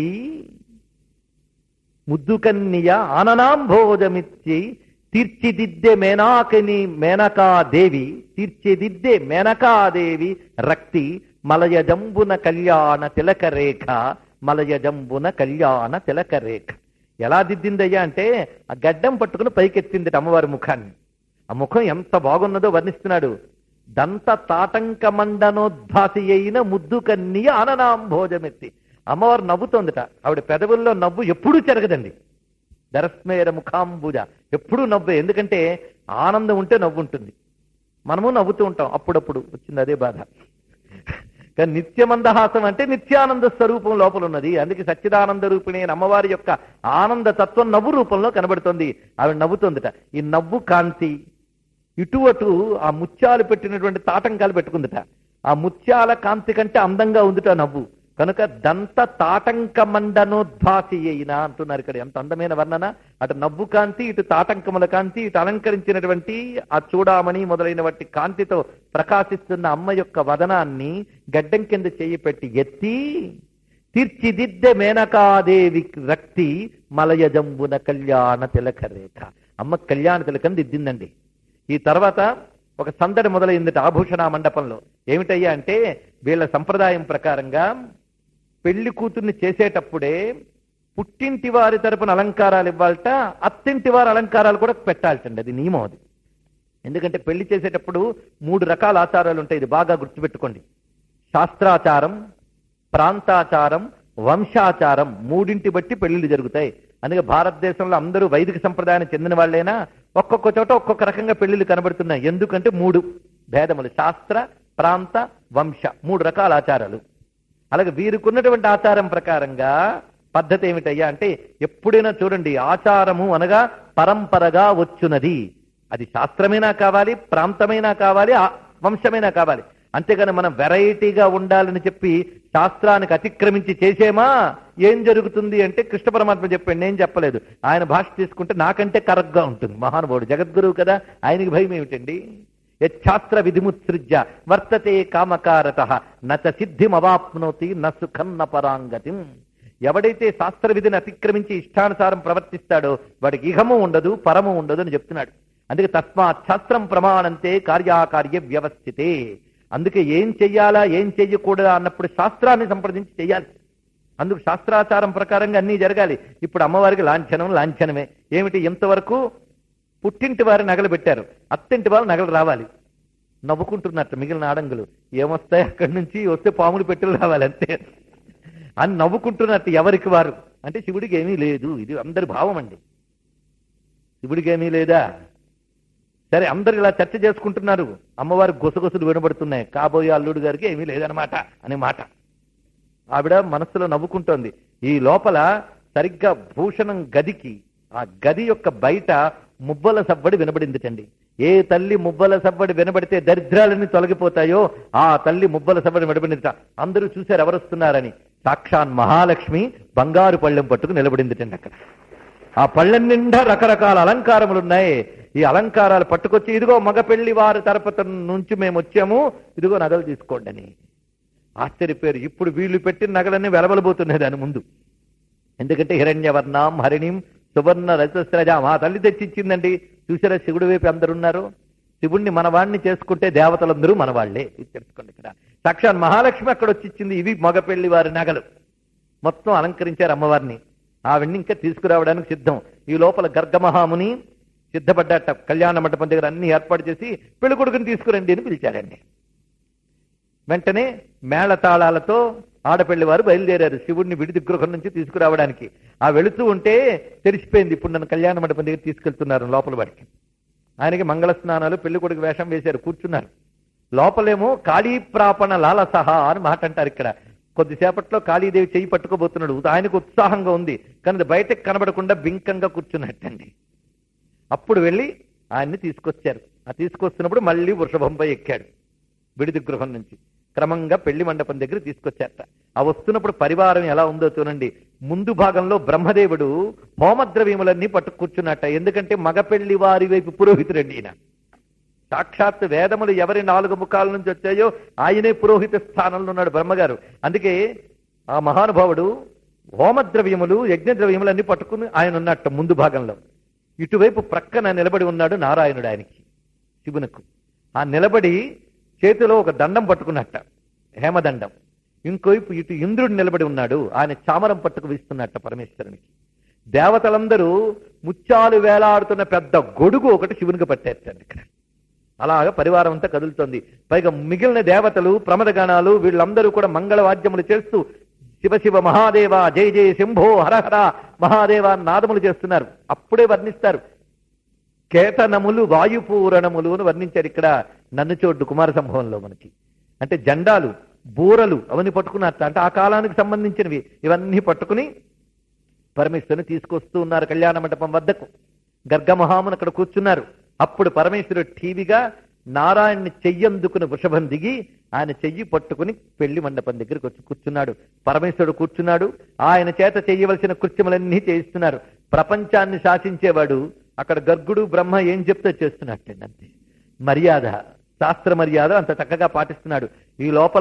S1: ముద్దుకన్నియ ఆననాంభోజమిచ్చి తీర్చిదిద్దే మేనాకని మేనకాదేవి తీర్చిదిద్దే మేనకాదేవి రక్తి మలయజంబున కళ్యాణ తిలక రేఖ మలయజంబున కళ్యాణ తిలక రేఖ ఎలా దిద్దిందయ్యా అంటే ఆ గడ్డం పట్టుకుని పైకెత్తింది అమ్మవారి ముఖాన్ని ఆ ముఖం ఎంత బాగున్నదో వర్ణిస్తున్నాడు దంత తాటంక మండనోద్భాసి అయిన ముద్దు కన్నియ ఆననాంభోజమెత్తి అమ్మవారు నవ్వుతోందట ఆవిడ పెదవుల్లో నవ్వు ఎప్పుడూ చెరగదండి దరస్మేర ముఖాంబుజ ఎప్పుడూ నవ్వే ఎందుకంటే ఆనందం ఉంటే నవ్వు ఉంటుంది మనము నవ్వుతూ ఉంటాం అప్పుడప్పుడు వచ్చింది అదే బాధ కానీ నిత్యమందహాసం అంటే నిత్యానంద స్వరూపం లోపల ఉన్నది అందుకే సచ్చిదానంద రూపిణి అయిన అమ్మవారి యొక్క ఆనంద తత్వం నవ్వు రూపంలో కనబడుతోంది ఆవిడ నవ్వుతోందట ఈ నవ్వు కాంతి ఇటు అటు ఆ ముత్యాలు పెట్టినటువంటి తాటంకాలు పెట్టుకుందట ఆ ముత్యాల కాంతి కంటే అందంగా ఉందిట ఆ నవ్వు కనుక దంత తాటంక మండనోద్భాసి అయిన అంటున్నారు ఇక్కడ ఎంత అందమైన వర్ణన అటు నవ్వు కాంతి ఇటు తాటంకముల కాంతి ఇటు అలంకరించినటువంటి ఆ చూడామణి మొదలైన వాటి కాంతితో ప్రకాశిస్తున్న అమ్మ యొక్క వదనాన్ని గడ్డం కింద చేయి పెట్టి ఎత్తి తీర్చిదిద్దె మేనకాదేవి రక్తి మలయజంబున కళ్యాణ తిలక రేఖ అమ్మ కళ్యాణ తిలకం దిద్దిందండి ఈ తర్వాత ఒక సందడి మొదలైందట ఆభూషణ మండపంలో ఏమిటయ్యా అంటే వీళ్ళ సంప్రదాయం ప్రకారంగా పెళ్లి కూతుర్ని చేసేటప్పుడే పుట్టింటి వారి తరపున అలంకారాలు ఇవ్వాలట అత్తింటి వారి అలంకారాలు కూడా పెట్టాల్సండి అది నియమం అది ఎందుకంటే పెళ్లి చేసేటప్పుడు మూడు రకాల ఆచారాలు ఉంటాయి ఇది బాగా గుర్తుపెట్టుకోండి శాస్త్రాచారం ప్రాంతాచారం వంశాచారం మూడింటి బట్టి పెళ్లిళ్ళు జరుగుతాయి అందుకే భారతదేశంలో అందరూ వైదిక సంప్రదాయానికి చెందిన వాళ్ళైనా ఒక్కొక్క చోట ఒక్కొక్క రకంగా పెళ్లిళ్ళు కనబడుతున్నాయి ఎందుకంటే మూడు భేదములు శాస్త్ర ప్రాంత వంశ మూడు రకాల ఆచారాలు అలాగే వీరికున్నటువంటి ఆచారం ప్రకారంగా పద్ధతి ఏమిటయ్యా అంటే ఎప్పుడైనా చూడండి ఆచారము అనగా పరంపరగా వచ్చునది అది శాస్త్రమైనా కావాలి ప్రాంతమైనా కావాలి ఆ- వంశమైనా కావాలి అంతేగాని మనం వెరైటీగా ఉండాలని చెప్పి శాస్త్రానికి అతిక్రమించి చేసేమా ఏం జరుగుతుంది అంటే కృష్ణ పరమాత్మ చెప్పండి నేను చెప్పలేదు ఆయన భాష తీసుకుంటే నాకంటే కరెక్ట్గా ఉంటుంది మహానుభావుడు జగద్గురువు కదా ఆయనకి భయం ఏమిటండి యచ్ఛాస్త్ర విధిముత్సృజ్య వర్తతే కామకారత నచ సిద్ధిమవాప్నోతి న సుఖం న పరాంగతిం ఎవడైతే శాస్త్ర విధిని అతిక్రమించి ఇష్టానుసారం ప్రవర్తిస్తాడో వాడికి ఇహము ఉండదు పరము ఉండదు అని చెప్తున్నాడు అందుకే తస్మాత్ శాస్త్రం ప్రమాణంతే కార్యాకార్య వ్యవస్థితే అందుకే ఏం చెయ్యాలా ఏం చెయ్యకూడదా అన్నప్పుడు శాస్త్రాన్ని సంప్రదించి చెయ్యాలి అందుకు శాస్త్రాచారం ప్రకారంగా అన్నీ జరగాలి ఇప్పుడు అమ్మవారికి లాంఛనం లాంఛనమే ఏమిటి ఇంతవరకు పుట్టింటి వారి నగలు పెట్టారు అత్తింటి వారు నగలు రావాలి నవ్వుకుంటున్నట్టు మిగిలిన ఆడంగులు ఏమొస్తాయి అక్కడి నుంచి వస్తే పాములు పెట్టులు రావాలి అంతే అని నవ్వుకుంటున్నట్టు ఎవరికి వారు అంటే శివుడికి ఏమీ లేదు ఇది అందరి భావం అండి శివుడికి ఏమీ లేదా సరే అందరు ఇలా చర్చ చేసుకుంటున్నారు అమ్మవారి గుసగుసలు వినబడుతున్నాయి కాబోయే అల్లుడు గారికి ఏమీ లేదనమాట అనే మాట ఆవిడ మనస్సులో నవ్వుకుంటోంది ఈ లోపల సరిగ్గా భూషణం గదికి ఆ గది యొక్క బయట మువ్వల సవ్వడి వినబడిందిటండి ఏ తల్లి మువ్వల సవ్వడి వినబడితే దరిద్రాలన్నీ తొలగిపోతాయో ఆ తల్లి మువ్వల సవ్వడి వినబడిందిట అందరూ చూశారు ఎవరొస్తున్నారని సాక్షాన్ మహాలక్ష్మి బంగారు పళ్ళెం పట్టుకు నిలబడిందిటండి అక్కడ ఆ పళ్ళెం నిండా రకరకాల అలంకారములు ఉన్నాయి ఈ అలంకారాలు పట్టుకొచ్చి ఇదిగో మగ పెళ్లి వారి తరపున నుంచి మేము వచ్చాము ఇదిగో నగలు తీసుకోండి అని ఆశ్చర్యపోయారు ఇప్పుడు వీళ్ళు పెట్టిన నగలన్నీ వెలవలబోతున్నాయి దాని ముందు ఎందుకంటే హిరణ్యవర్ణం హరిణిం సువర్ణ రజస్రజ మా తల్లి తెచ్చిచ్చిందండి చూసారా శివుడి వైపు అందరున్నారు శివుణ్ణి మనవాణ్ణి చేసుకుంటే దేవతలందరూ మనవాళ్లే ఇది తెలుసుకోండి ఇక్కడ సాక్షాత్ మహాలక్ష్మి అక్కడ వచ్చి ఇచ్చింది ఇవి మగ పెళ్లి వారి నగలు మొత్తం అలంకరించారు అమ్మవారిని ఆవిడ్ని ఇంకా తీసుకురావడానికి సిద్ధం ఈ లోపల గర్గమహాముని సిద్ధపడ్డాట కళ్యాణ మండపం దగ్గర అన్ని ఏర్పాటు చేసి పెళ్లి కొడుకుని తీసుకురండి అని పిలిచారండి వెంటనే మేళతాళాలతో ఆడపెళ్లి వారు బయలుదేరారు శివుడిని విడిది గృహం నుంచి తీసుకురావడానికి ఆ వెళుతూ ఉంటే తెలిసిపోయింది ఇప్పుడు నన్ను కళ్యాణ మండపం దగ్గర తీసుకెళ్తున్నారు లోపల వాడికి ఆయనకి మంగళ స్నానాలు పెళ్లి కొడుకు వేషం వేశారు కూర్చున్నారు లోపలేమో కాళీ ప్రాపణ లాలసహ అని మాట అంటారు ఇక్కడ కొద్దిసేపట్లో కాళీదేవి చెయ్యి పట్టుకోబోతున్నాడు ఆయనకు ఉత్సాహంగా ఉంది కానీ అది బయటకు కనబడకుండా బింకంగా కూర్చున్నట్టండి అప్పుడు వెళ్ళి ఆయన్ని తీసుకొచ్చారు ఆ తీసుకొస్తున్నప్పుడు మళ్ళీ వృషభంపై ఎక్కాడు విడిది గృహం నుంచి క్రమంగా పెళ్లి మండపం దగ్గర తీసుకొచ్చారట ఆ వస్తున్నప్పుడు పరివారం ఎలా ఉందో చూడండి ముందు భాగంలో బ్రహ్మదేవుడు హోమద్రవ్యములన్నీ పట్టు కూర్చున్నట్ట ఎందుకంటే మగ పెళ్లి వారి వైపు పురోహితుడండి ఈయన సాక్షాత్ వేదములు ఎవరి నాలుగు ముఖాల నుంచి వచ్చాయో ఆయనే పురోహిత స్థానంలో ఉన్నాడు బ్రహ్మగారు అందుకే ఆ మహానుభావుడు హోమద్రవ్యములు యజ్ఞద్రవ్యములు అన్ని పట్టుకుని ఆయన ఉన్నట్ట ముందు భాగంలో ఇటువైపు ప్రక్కన నిలబడి ఉన్నాడు నారాయణుడు ఆయనకి శివునకు ఆ నిలబడి చేతిలో ఒక దండం పట్టుకున్నట్ట హేమదండం ఇంకోవైపు ఇటు ఇంద్రుడు నిలబడి ఉన్నాడు ఆయన చామరం పట్టుకు వీస్తున్నట్ట పరమేశ్వరునికి దేవతలందరూ ముత్యాలు వేలాడుతున్న పెద్ద గొడుగు ఒకటి శివునికి పట్టేస్తారు ఇక్కడ అలాగా పరివారం అంతా కదులుతోంది పైగా మిగిలిన దేవతలు ప్రమదగణాలు వీళ్ళందరూ కూడా మంగళ వాద్యములు చేస్తూ శివ శివ మహాదేవ జయ జయ శంభో హరహర మహాదేవ అని నాదములు చేస్తున్నారు అప్పుడే వర్ణిస్తారు కేతనములు వాయుపూరణములు అని వర్ణించారు ఇక్కడ నన్ను చోడ్డు కుమార సంభవంలో మనకి అంటే జెండాలు బూరలు అవన్నీ పట్టుకున్నట్ట అంటే ఆ కాలానికి సంబంధించినవి ఇవన్నీ పట్టుకుని పరమేశ్వరుని తీసుకొస్తూ ఉన్నారు కళ్యాణ మండపం వద్దకు గర్గమహామును అక్కడ కూర్చున్నారు అప్పుడు పరమేశ్వరుడు టీవీగా నారాయణ్ణి చెయ్యందుకుని వృషభం దిగి ఆయన చెయ్యి పట్టుకుని పెళ్లి మండపం దగ్గరికి వచ్చి కూర్చున్నాడు పరమేశ్వరుడు కూర్చున్నాడు ఆయన చేత చేయవలసిన కృత్యములన్నీ చేయిస్తున్నారు ప్రపంచాన్ని శాసించేవాడు అక్కడ గర్గుడు బ్రహ్మ ఏం చెప్తే చేస్తున్నట్టండి అంతే మర్యాద శాస్త్ర మర్యాద అంత చక్కగా పాటిస్తున్నాడు ఈ లోపల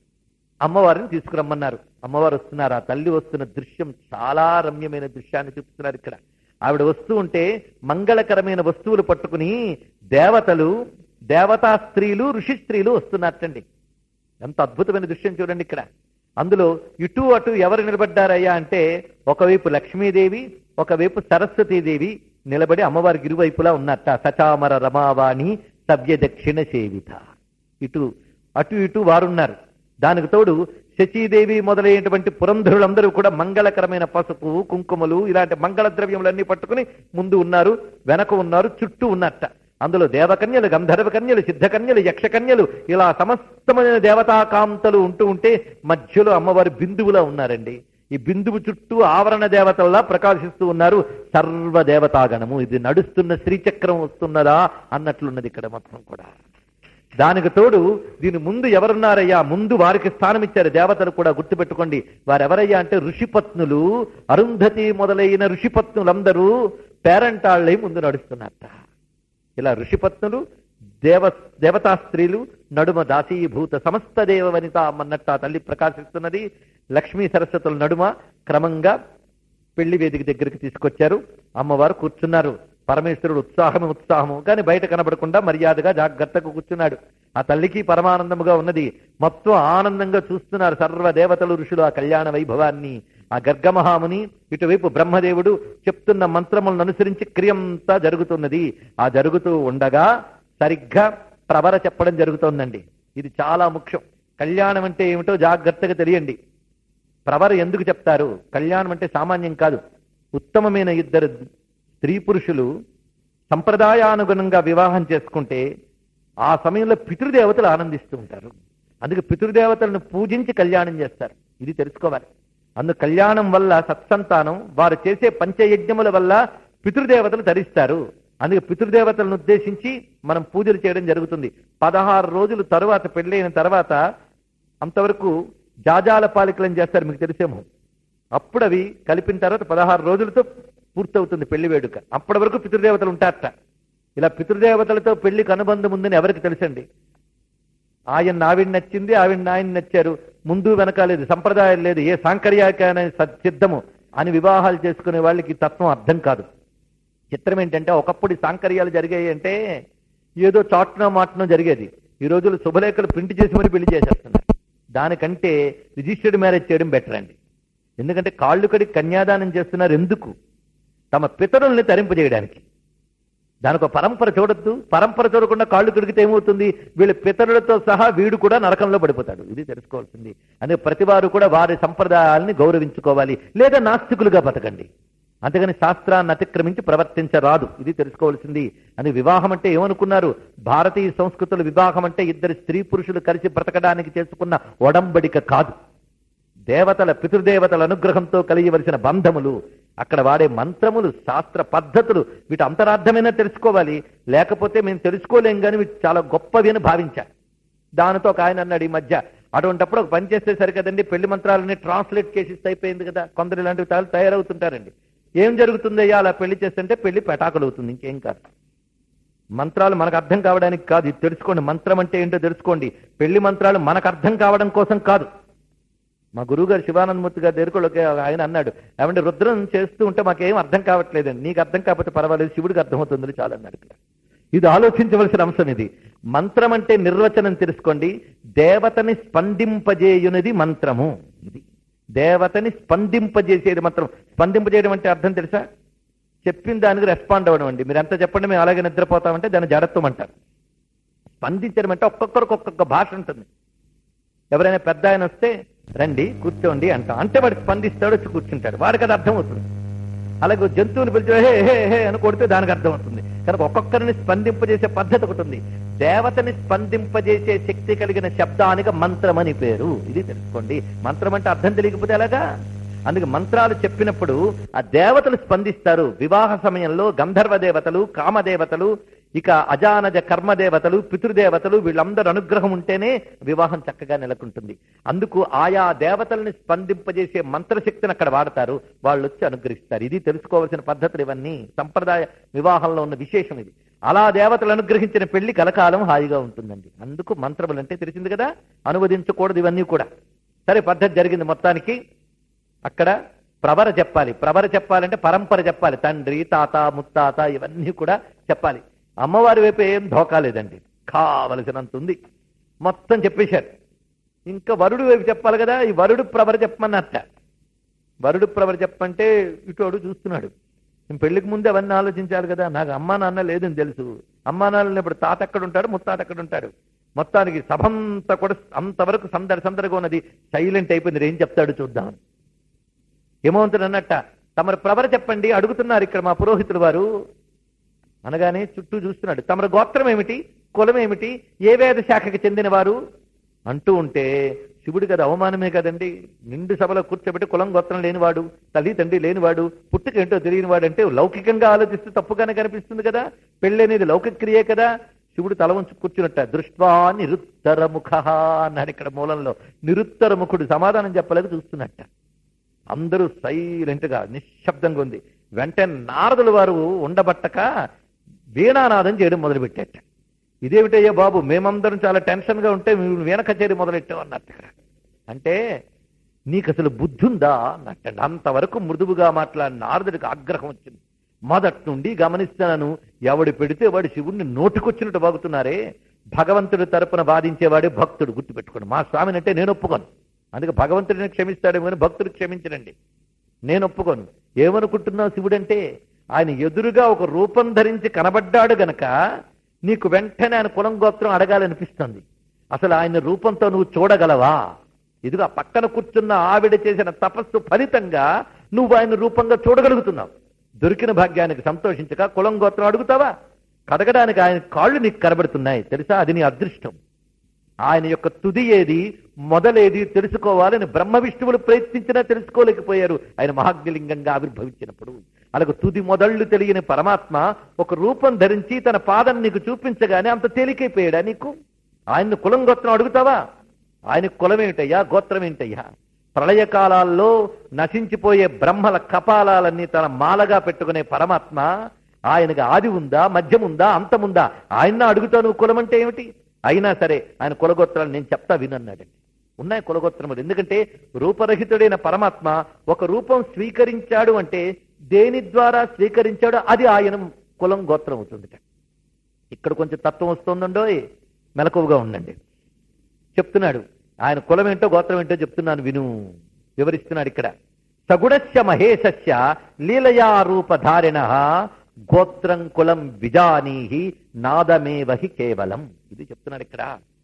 S1: అమ్మవారిని తీసుకురమ్మన్నారు అమ్మవారు వస్తున్నారు ఆ తల్లి వస్తున్న దృశ్యం చాలా రమ్యమైన దృశ్యాన్ని చూపిస్తున్నారు ఇక్కడ ఆవిడ వస్తూ ఉంటే మంగళకరమైన వస్తువులు పట్టుకుని దేవతలు దేవతా స్త్రీలు ఋషి స్త్రీలు వస్తున్నట్టండి ఎంత అద్భుతమైన దృశ్యం చూడండి ఇక్కడ అందులో ఇటు అటు ఎవరు నిలబడ్డారయ్యా అంటే ఒకవైపు లక్ష్మీదేవి ఒకవైపు సరస్వతీదేవి నిలబడి అమ్మవారికి ఇరువైపులా ఉన్నట్ట సచామర రమావాణి సవ్య దక్షిణ సేవిత ఇటు అటు ఇటు వారున్నారు దానికి తోడు శచీదేవి మొదలైనటువంటి పురంధరులందరూ కూడా మంగళకరమైన పసుపు కుంకుమలు ఇలాంటి మంగళ ద్రవ్యములన్నీ పట్టుకుని ముందు ఉన్నారు వెనక ఉన్నారు చుట్టూ ఉన్నట్ట అందులో దేవకన్యలు గంధర్వ కన్యలు సిద్ధకన్యలు యక్షకన్యలు ఇలా సమస్తమైన దేవతాకాంతలు ఉంటూ ఉంటే మధ్యలో అమ్మవారి బిందువులా ఉన్నారండి ఈ బిందువు చుట్టూ ఆవరణ దేవతల్లా ప్రకాశిస్తూ ఉన్నారు సర్వ దేవతాగణము ఇది నడుస్తున్న శ్రీచక్రం వస్తున్నదా అన్నట్లున్నది ఇక్కడ మొత్తం కూడా దానికి తోడు దీని ముందు ఎవరున్నారయ్యా ముందు వారికి స్థానం ఇచ్చారు దేవతలు కూడా గుర్తుపెట్టుకోండి వారెవరయ్యా అంటే ఋషిపత్నులు అరుంధతి మొదలైన ఋషిపత్నులందరూ పేరంటాళ్ళై ముందు నడుస్తున్నట్ట ఇలా ఋషిపత్నులు దేవ దేవతా స్త్రీలు నడుమ దాసీభూత సమస్త దేవ వనిత అన్నట్టు ఆ తల్లి ప్రకాశిస్తున్నది లక్ష్మీ సరస్వతుల నడుమ క్రమంగా పెళ్లి వేదిక దగ్గరికి తీసుకొచ్చారు అమ్మవారు కూర్చున్నారు పరమేశ్వరుడు ఉత్సాహము ఉత్సాహము కానీ బయట కనబడకుండా మర్యాదగా జాగ్రత్తగా కూర్చున్నాడు ఆ తల్లికి పరమానందముగా ఉన్నది మొత్తం ఆనందంగా చూస్తున్నారు సర్వ దేవతలు ఋషులు ఆ కళ్యాణ వైభవాన్ని ఆ గర్గమహాముని ఇటువైపు బ్రహ్మదేవుడు చెప్తున్న మంత్రములను అనుసరించి క్రియంతా జరుగుతున్నది ఆ జరుగుతూ ఉండగా సరిగ్గా ప్రవర చెప్పడం జరుగుతోందండి ఇది చాలా ముఖ్యం కళ్యాణం అంటే ఏమిటో జాగ్రత్తగా తెలియండి ప్రవర ఎందుకు చెప్తారు కళ్యాణం అంటే సామాన్యం కాదు ఉత్తమమైన ఇద్దరు స్త్రీ పురుషులు సంప్రదాయానుగుణంగా వివాహం చేసుకుంటే ఆ సమయంలో పితృదేవతలు ఆనందిస్తూ ఉంటారు అందుకే పితృదేవతలను పూజించి కళ్యాణం చేస్తారు ఇది తెలుసుకోవాలి అందు కళ్యాణం వల్ల సత్సంతానం వారు చేసే పంచయజ్ఞముల వల్ల పితృదేవతలు ధరిస్తారు అందుకే పితృదేవతలను ఉద్దేశించి మనం పూజలు చేయడం జరుగుతుంది పదహారు రోజుల తరువాత పెళ్ళైన తర్వాత అంతవరకు జాజాల పాలికలను చేస్తారు మీకు తెలిసేమో అప్పుడు అవి కలిపిన తర్వాత పదహారు రోజులతో పూర్తవుతుంది పెళ్లి వేడుక అప్పటి వరకు పితృదేవతలు ఉంటారట ఇలా పితృదేవతలతో పెళ్లికి అనుబంధం ఉందని ఎవరికి తెలుసండి ఆయన ఆవిడ నచ్చింది ఆవిడ ఆయన నచ్చారు ముందు వెనక లేదు సంప్రదాయం లేదు ఏ సాంకర్యాకైనా సిద్ధము అని వివాహాలు చేసుకునే వాళ్ళకి ఈ తత్వం అర్థం కాదు చిత్రం ఏంటంటే ఒకప్పుడు ఈ సాంకర్యాలు జరిగాయి అంటే ఏదో చాట్నో మాటనో జరిగేది ఈ రోజులు శుభలేఖలు ప్రింట్ చేసి మరి పెళ్లి చేసేస్తున్నారు దానికంటే రిజిస్టర్డ్ మ్యారేజ్ చేయడం బెటర్ అండి ఎందుకంటే కాళ్ళు కడి కన్యాదానం చేస్తున్నారు ఎందుకు తమ పితరుల్ని తరింపజేయడానికి దానికి ఒక పరంపర చూడొద్దు పరంపర చూడకుండా కాళ్ళు కడిగితే ఏమవుతుంది వీళ్ళ పితరులతో సహా వీడు కూడా నరకంలో పడిపోతాడు ఇది తెలుసుకోవాల్సింది అందుకే ప్రతి వారు కూడా వారి సంప్రదాయాల్ని గౌరవించుకోవాలి లేదా నాస్తికులుగా బతకండి అంతేగాని శాస్త్రాన్ని అతిక్రమించి ప్రవర్తించరాదు ఇది తెలుసుకోవాల్సింది అని వివాహం అంటే ఏమనుకున్నారు భారతీయ సంస్కృతుల వివాహం అంటే ఇద్దరు స్త్రీ పురుషులు కలిసి బ్రతకడానికి చేసుకున్న ఒడంబడిక కాదు దేవతల పితృదేవతల అనుగ్రహంతో కలిగవలసిన బంధములు అక్కడ వాడే మంత్రములు శాస్త్ర పద్ధతులు వీటి అంతరార్థమైనా తెలుసుకోవాలి లేకపోతే మేము తెలుసుకోలేం కానీ వీటి చాలా గొప్పవి అని భావించా దానితో ఒక ఆయన అన్నాడు ఈ మధ్య అటువంటప్పుడు ఒక పని చేస్తే సరి కదండి పెళ్లి మంత్రాలని ట్రాన్స్లేట్ చేసి ఇస్తే అయిపోయింది కదా కొందరు ఇలాంటివి చాలా తయారవుతుంటారండి ఏం జరుగుతుందయ్యా అలా పెళ్లి చేస్తుంటే పెళ్లి పెటాకులు అవుతుంది ఇంకేం కాదు మంత్రాలు మనకు అర్థం కావడానికి కాదు ఇది తెలుసుకోండి మంత్రం అంటే ఏంటో తెలుసుకోండి పెళ్లి మంత్రాలు మనకు అర్థం కావడం కోసం కాదు మా గురువు గారు శివానందమూర్తి గారి దగ్గరకు ఆయన అన్నాడు ఏమంటే రుద్రం చేస్తూ ఉంటే మాకేం అర్థం కావట్లేదండి నీకు అర్థం కాకపోతే పర్వాలేదు శివుడికి అర్థమవుతుంది చాలా అన్నాడు ఇది ఆలోచించవలసిన అంశం ఇది మంత్రం అంటే నిర్వచనం తెలుసుకోండి దేవతని స్పందింపజేయునది మంత్రము ఇది దేవతని స్పందింపజేసేది మంత్రం స్పందింపజేయడం అంటే అర్థం తెలుసా చెప్పిన దానికి రెస్పాండ్ అవ్వడం అండి మీరు ఎంత చెప్పండి మేము అలాగే నిద్రపోతామంటే దాన్ని జడత్వం అంటారు స్పందించడం అంటే ఒక్కొక్కరికి ఒక్కొక్క భాష ఉంటుంది ఎవరైనా పెద్ద ఆయన వస్తే రండి కూర్చోండి అంటాం అంటే వాడు స్పందిస్తాడు వచ్చి కూర్చుంటాడు వాడికి అది అర్థమవుతుంది అలాగే జంతువుని పిలిచి హే హే హే అని కొడితే దానికి అర్థమవుతుంది కనుక ఒక్కొక్కరిని స్పందింపజేసే పద్ధతి ఒకటి ఉంది దేవతని స్పందింపజేసే శక్తి కలిగిన శబ్దానికి మంత్రం అని పేరు ఇది తెలుసుకోండి మంత్రం అంటే అర్థం తెలియకపోతే ఎలాగా అందుకే మంత్రాలు చెప్పినప్పుడు ఆ దేవతలు స్పందిస్తారు వివాహ సమయంలో గంధర్వ దేవతలు కామదేవతలు ఇక అజానజ కర్మదేవతలు పితృదేవతలు వీళ్ళందరూ అనుగ్రహం ఉంటేనే వివాహం చక్కగా నెలకొంటుంది అందుకు ఆయా దేవతల్ని స్పందింపజేసే మంత్రశక్తిని అక్కడ వాడతారు వాళ్ళు వచ్చి అనుగ్రహిస్తారు ఇది తెలుసుకోవాల్సిన పద్ధతులు ఇవన్నీ సంప్రదాయ వివాహంలో ఉన్న విశేషం ఇది అలా దేవతలు అనుగ్రహించిన పెళ్లి కలకాలం హాయిగా ఉంటుందండి అందుకు మంత్రములు అంటే తెలిసింది కదా అనువదించకూడదు ఇవన్నీ కూడా సరే పద్ధతి జరిగింది మొత్తానికి అక్కడ ప్రవర చెప్పాలి ప్రవర చెప్పాలంటే పరంపర చెప్పాలి తండ్రి తాత ముత్తాత ఇవన్నీ కూడా చెప్పాలి అమ్మవారి వైపు ఏం ధోకా లేదండి కావలసినంత ఉంది మొత్తం చెప్పేశారు ఇంకా వరుడు వైపు చెప్పాలి కదా ఈ వరుడు ప్రవర చెప్పమన్నట్ట వరుడు ప్రవర చెప్పంటే ఇటోడు చూస్తున్నాడు నేను పెళ్లికి ముందే అవన్నీ ఆలోచించాలి కదా నాకు అమ్మా నాన్న లేదని తెలుసు అమ్మా నాన్న ఇప్పుడు తాత ఎక్కడ ఉంటాడు ముత్తాత ఎక్కడ ఉంటాడు మొత్తానికి సభంతా కూడా అంతవరకు సందడి సందడిగా ఉన్నది సైలెంట్ అయిపోయింది ఏం చెప్తాడు చూద్దాం ఏమవుతుంది అన్నట్ట తమరు ప్రవర చెప్పండి అడుగుతున్నారు ఇక్కడ మా పురోహితులు వారు అనగానే చుట్టూ చూస్తున్నాడు తమరు గోత్రం ఏమిటి కులం ఏమిటి ఏ వేద శాఖకి చెందిన వారు అంటూ ఉంటే శివుడి కదా అవమానమే కదండి నిండు సభలో కూర్చోబెట్టి కులం గోత్రం లేనివాడు తల్లి తండ్రి లేనివాడు పుట్టుక ఏంటో తెలియని వాడు అంటే లౌకికంగా ఆలోచిస్తే తప్పుగానే కనిపిస్తుంది కదా పెళ్ళి అనేది లౌకిక క్రియే కదా శివుడు తల ఉంచి కూర్చున్నట్ట దృష్ట్వా నిరుత్తర ముఖ అన్నాడు ఇక్కడ మూలంలో నిరుత్తర ముఖుడు సమాధానం చెప్పలేదు చూస్తున్నట్ట అందరూ సైలెంట్ గా నిశ్శబ్దంగా ఉంది వెంటనే నారదుల వారు ఉండబట్టక వీణానాదం చేయడం మొదలుపెట్టాట ఇదేమిటయ్యా బాబు మేమందరం చాలా టెన్షన్ గా ఉంటే మేము వీణ కచేరీ మొదలెట్టాం అన్నట్టు ఇక్కడ అంటే నీకు అసలు బుద్ధి ఉందా అన్నట్టండి అంతవరకు మృదువుగా మాట్లాడిన నారదుడికి ఆగ్రహం వచ్చింది మొదటి నుండి గమనిస్తున్నాను ఎవడు పెడితే వాడు శివుణ్ణి నోటుకొచ్చినట్టు బాగుతున్నారే భగవంతుడి తరపున వాదించేవాడే భక్తుడు గుర్తుపెట్టుకోండి మా స్వామిని అంటే నేను ఒప్పుకోను అందుకే భగవంతుడిని క్షమిస్తాడేమో కానీ భక్తుడికి క్షమించడండి నేను ఒప్పుకోను ఏమనుకుంటున్నావు శివుడంటే ఆయన ఎదురుగా ఒక రూపం ధరించి కనబడ్డాడు గనక నీకు వెంటనే ఆయన కులం గోత్రం అడగాలనిపిస్తుంది అసలు ఆయన రూపంతో నువ్వు చూడగలవా ఇదిగా పక్కన కూర్చున్న ఆవిడ చేసిన తపస్సు ఫలితంగా నువ్వు ఆయన రూపంగా చూడగలుగుతున్నావు దొరికిన భాగ్యానికి సంతోషించక కులం గోత్రం అడుగుతావా కడగడానికి ఆయన కాళ్ళు నీకు కనబడుతున్నాయి తెలుసా అది నీ అదృష్టం ఆయన యొక్క తుది ఏది మొదలేది తెలుసుకోవాలని బ్రహ్మ విష్ణువులు ప్రయత్నించినా తెలుసుకోలేకపోయారు ఆయన మహాగ్నిలింగంగా ఆవిర్భవించినప్పుడు అలాగ తుది మొదళ్ళు తెలియని పరమాత్మ ఒక రూపం ధరించి తన పాదం నీకు చూపించగానే అంత తేలికైపోయాడా నీకు ఆయన్ని కులం గోత్రం అడుగుతావా ఆయన కులం ఏమిటయ్యా గోత్రం ఏంటయ్యా ప్రళయకాలాల్లో నశించిపోయే బ్రహ్మల కపాలాలన్నీ తన మాలగా పెట్టుకునే పరమాత్మ ఆయనకి ఆది ఉందా మధ్యం ఉందా అంతముందా ఆయన అడుగుతావు నువ్వు కులం అంటే ఏమిటి అయినా సరే ఆయన కులగోత్రాలు నేను చెప్తా వినన్నాడండి ఉన్నాయి కులగోత్రములు ఎందుకంటే రూపరహితుడైన పరమాత్మ ఒక రూపం స్వీకరించాడు అంటే దేని ద్వారా స్వీకరించాడో అది ఆయన కులం గోత్రం అవుతుంది ఇక్కడ కొంచెం తత్వం వస్తుందండోయ్ మెలకువగా ఉండండి చెప్తున్నాడు ఆయన కులం ఏంటో గోత్రం ఏంటో చెప్తున్నాను విను వివరిస్తున్నాడు ఇక్కడ సగుణస్య మహేశస్య లీలయా రూపధారిణ గోత్రం కులం విజానీహి నాదమేవహి కేవలం ఇది చెప్తున్నాడు ఇక్కడ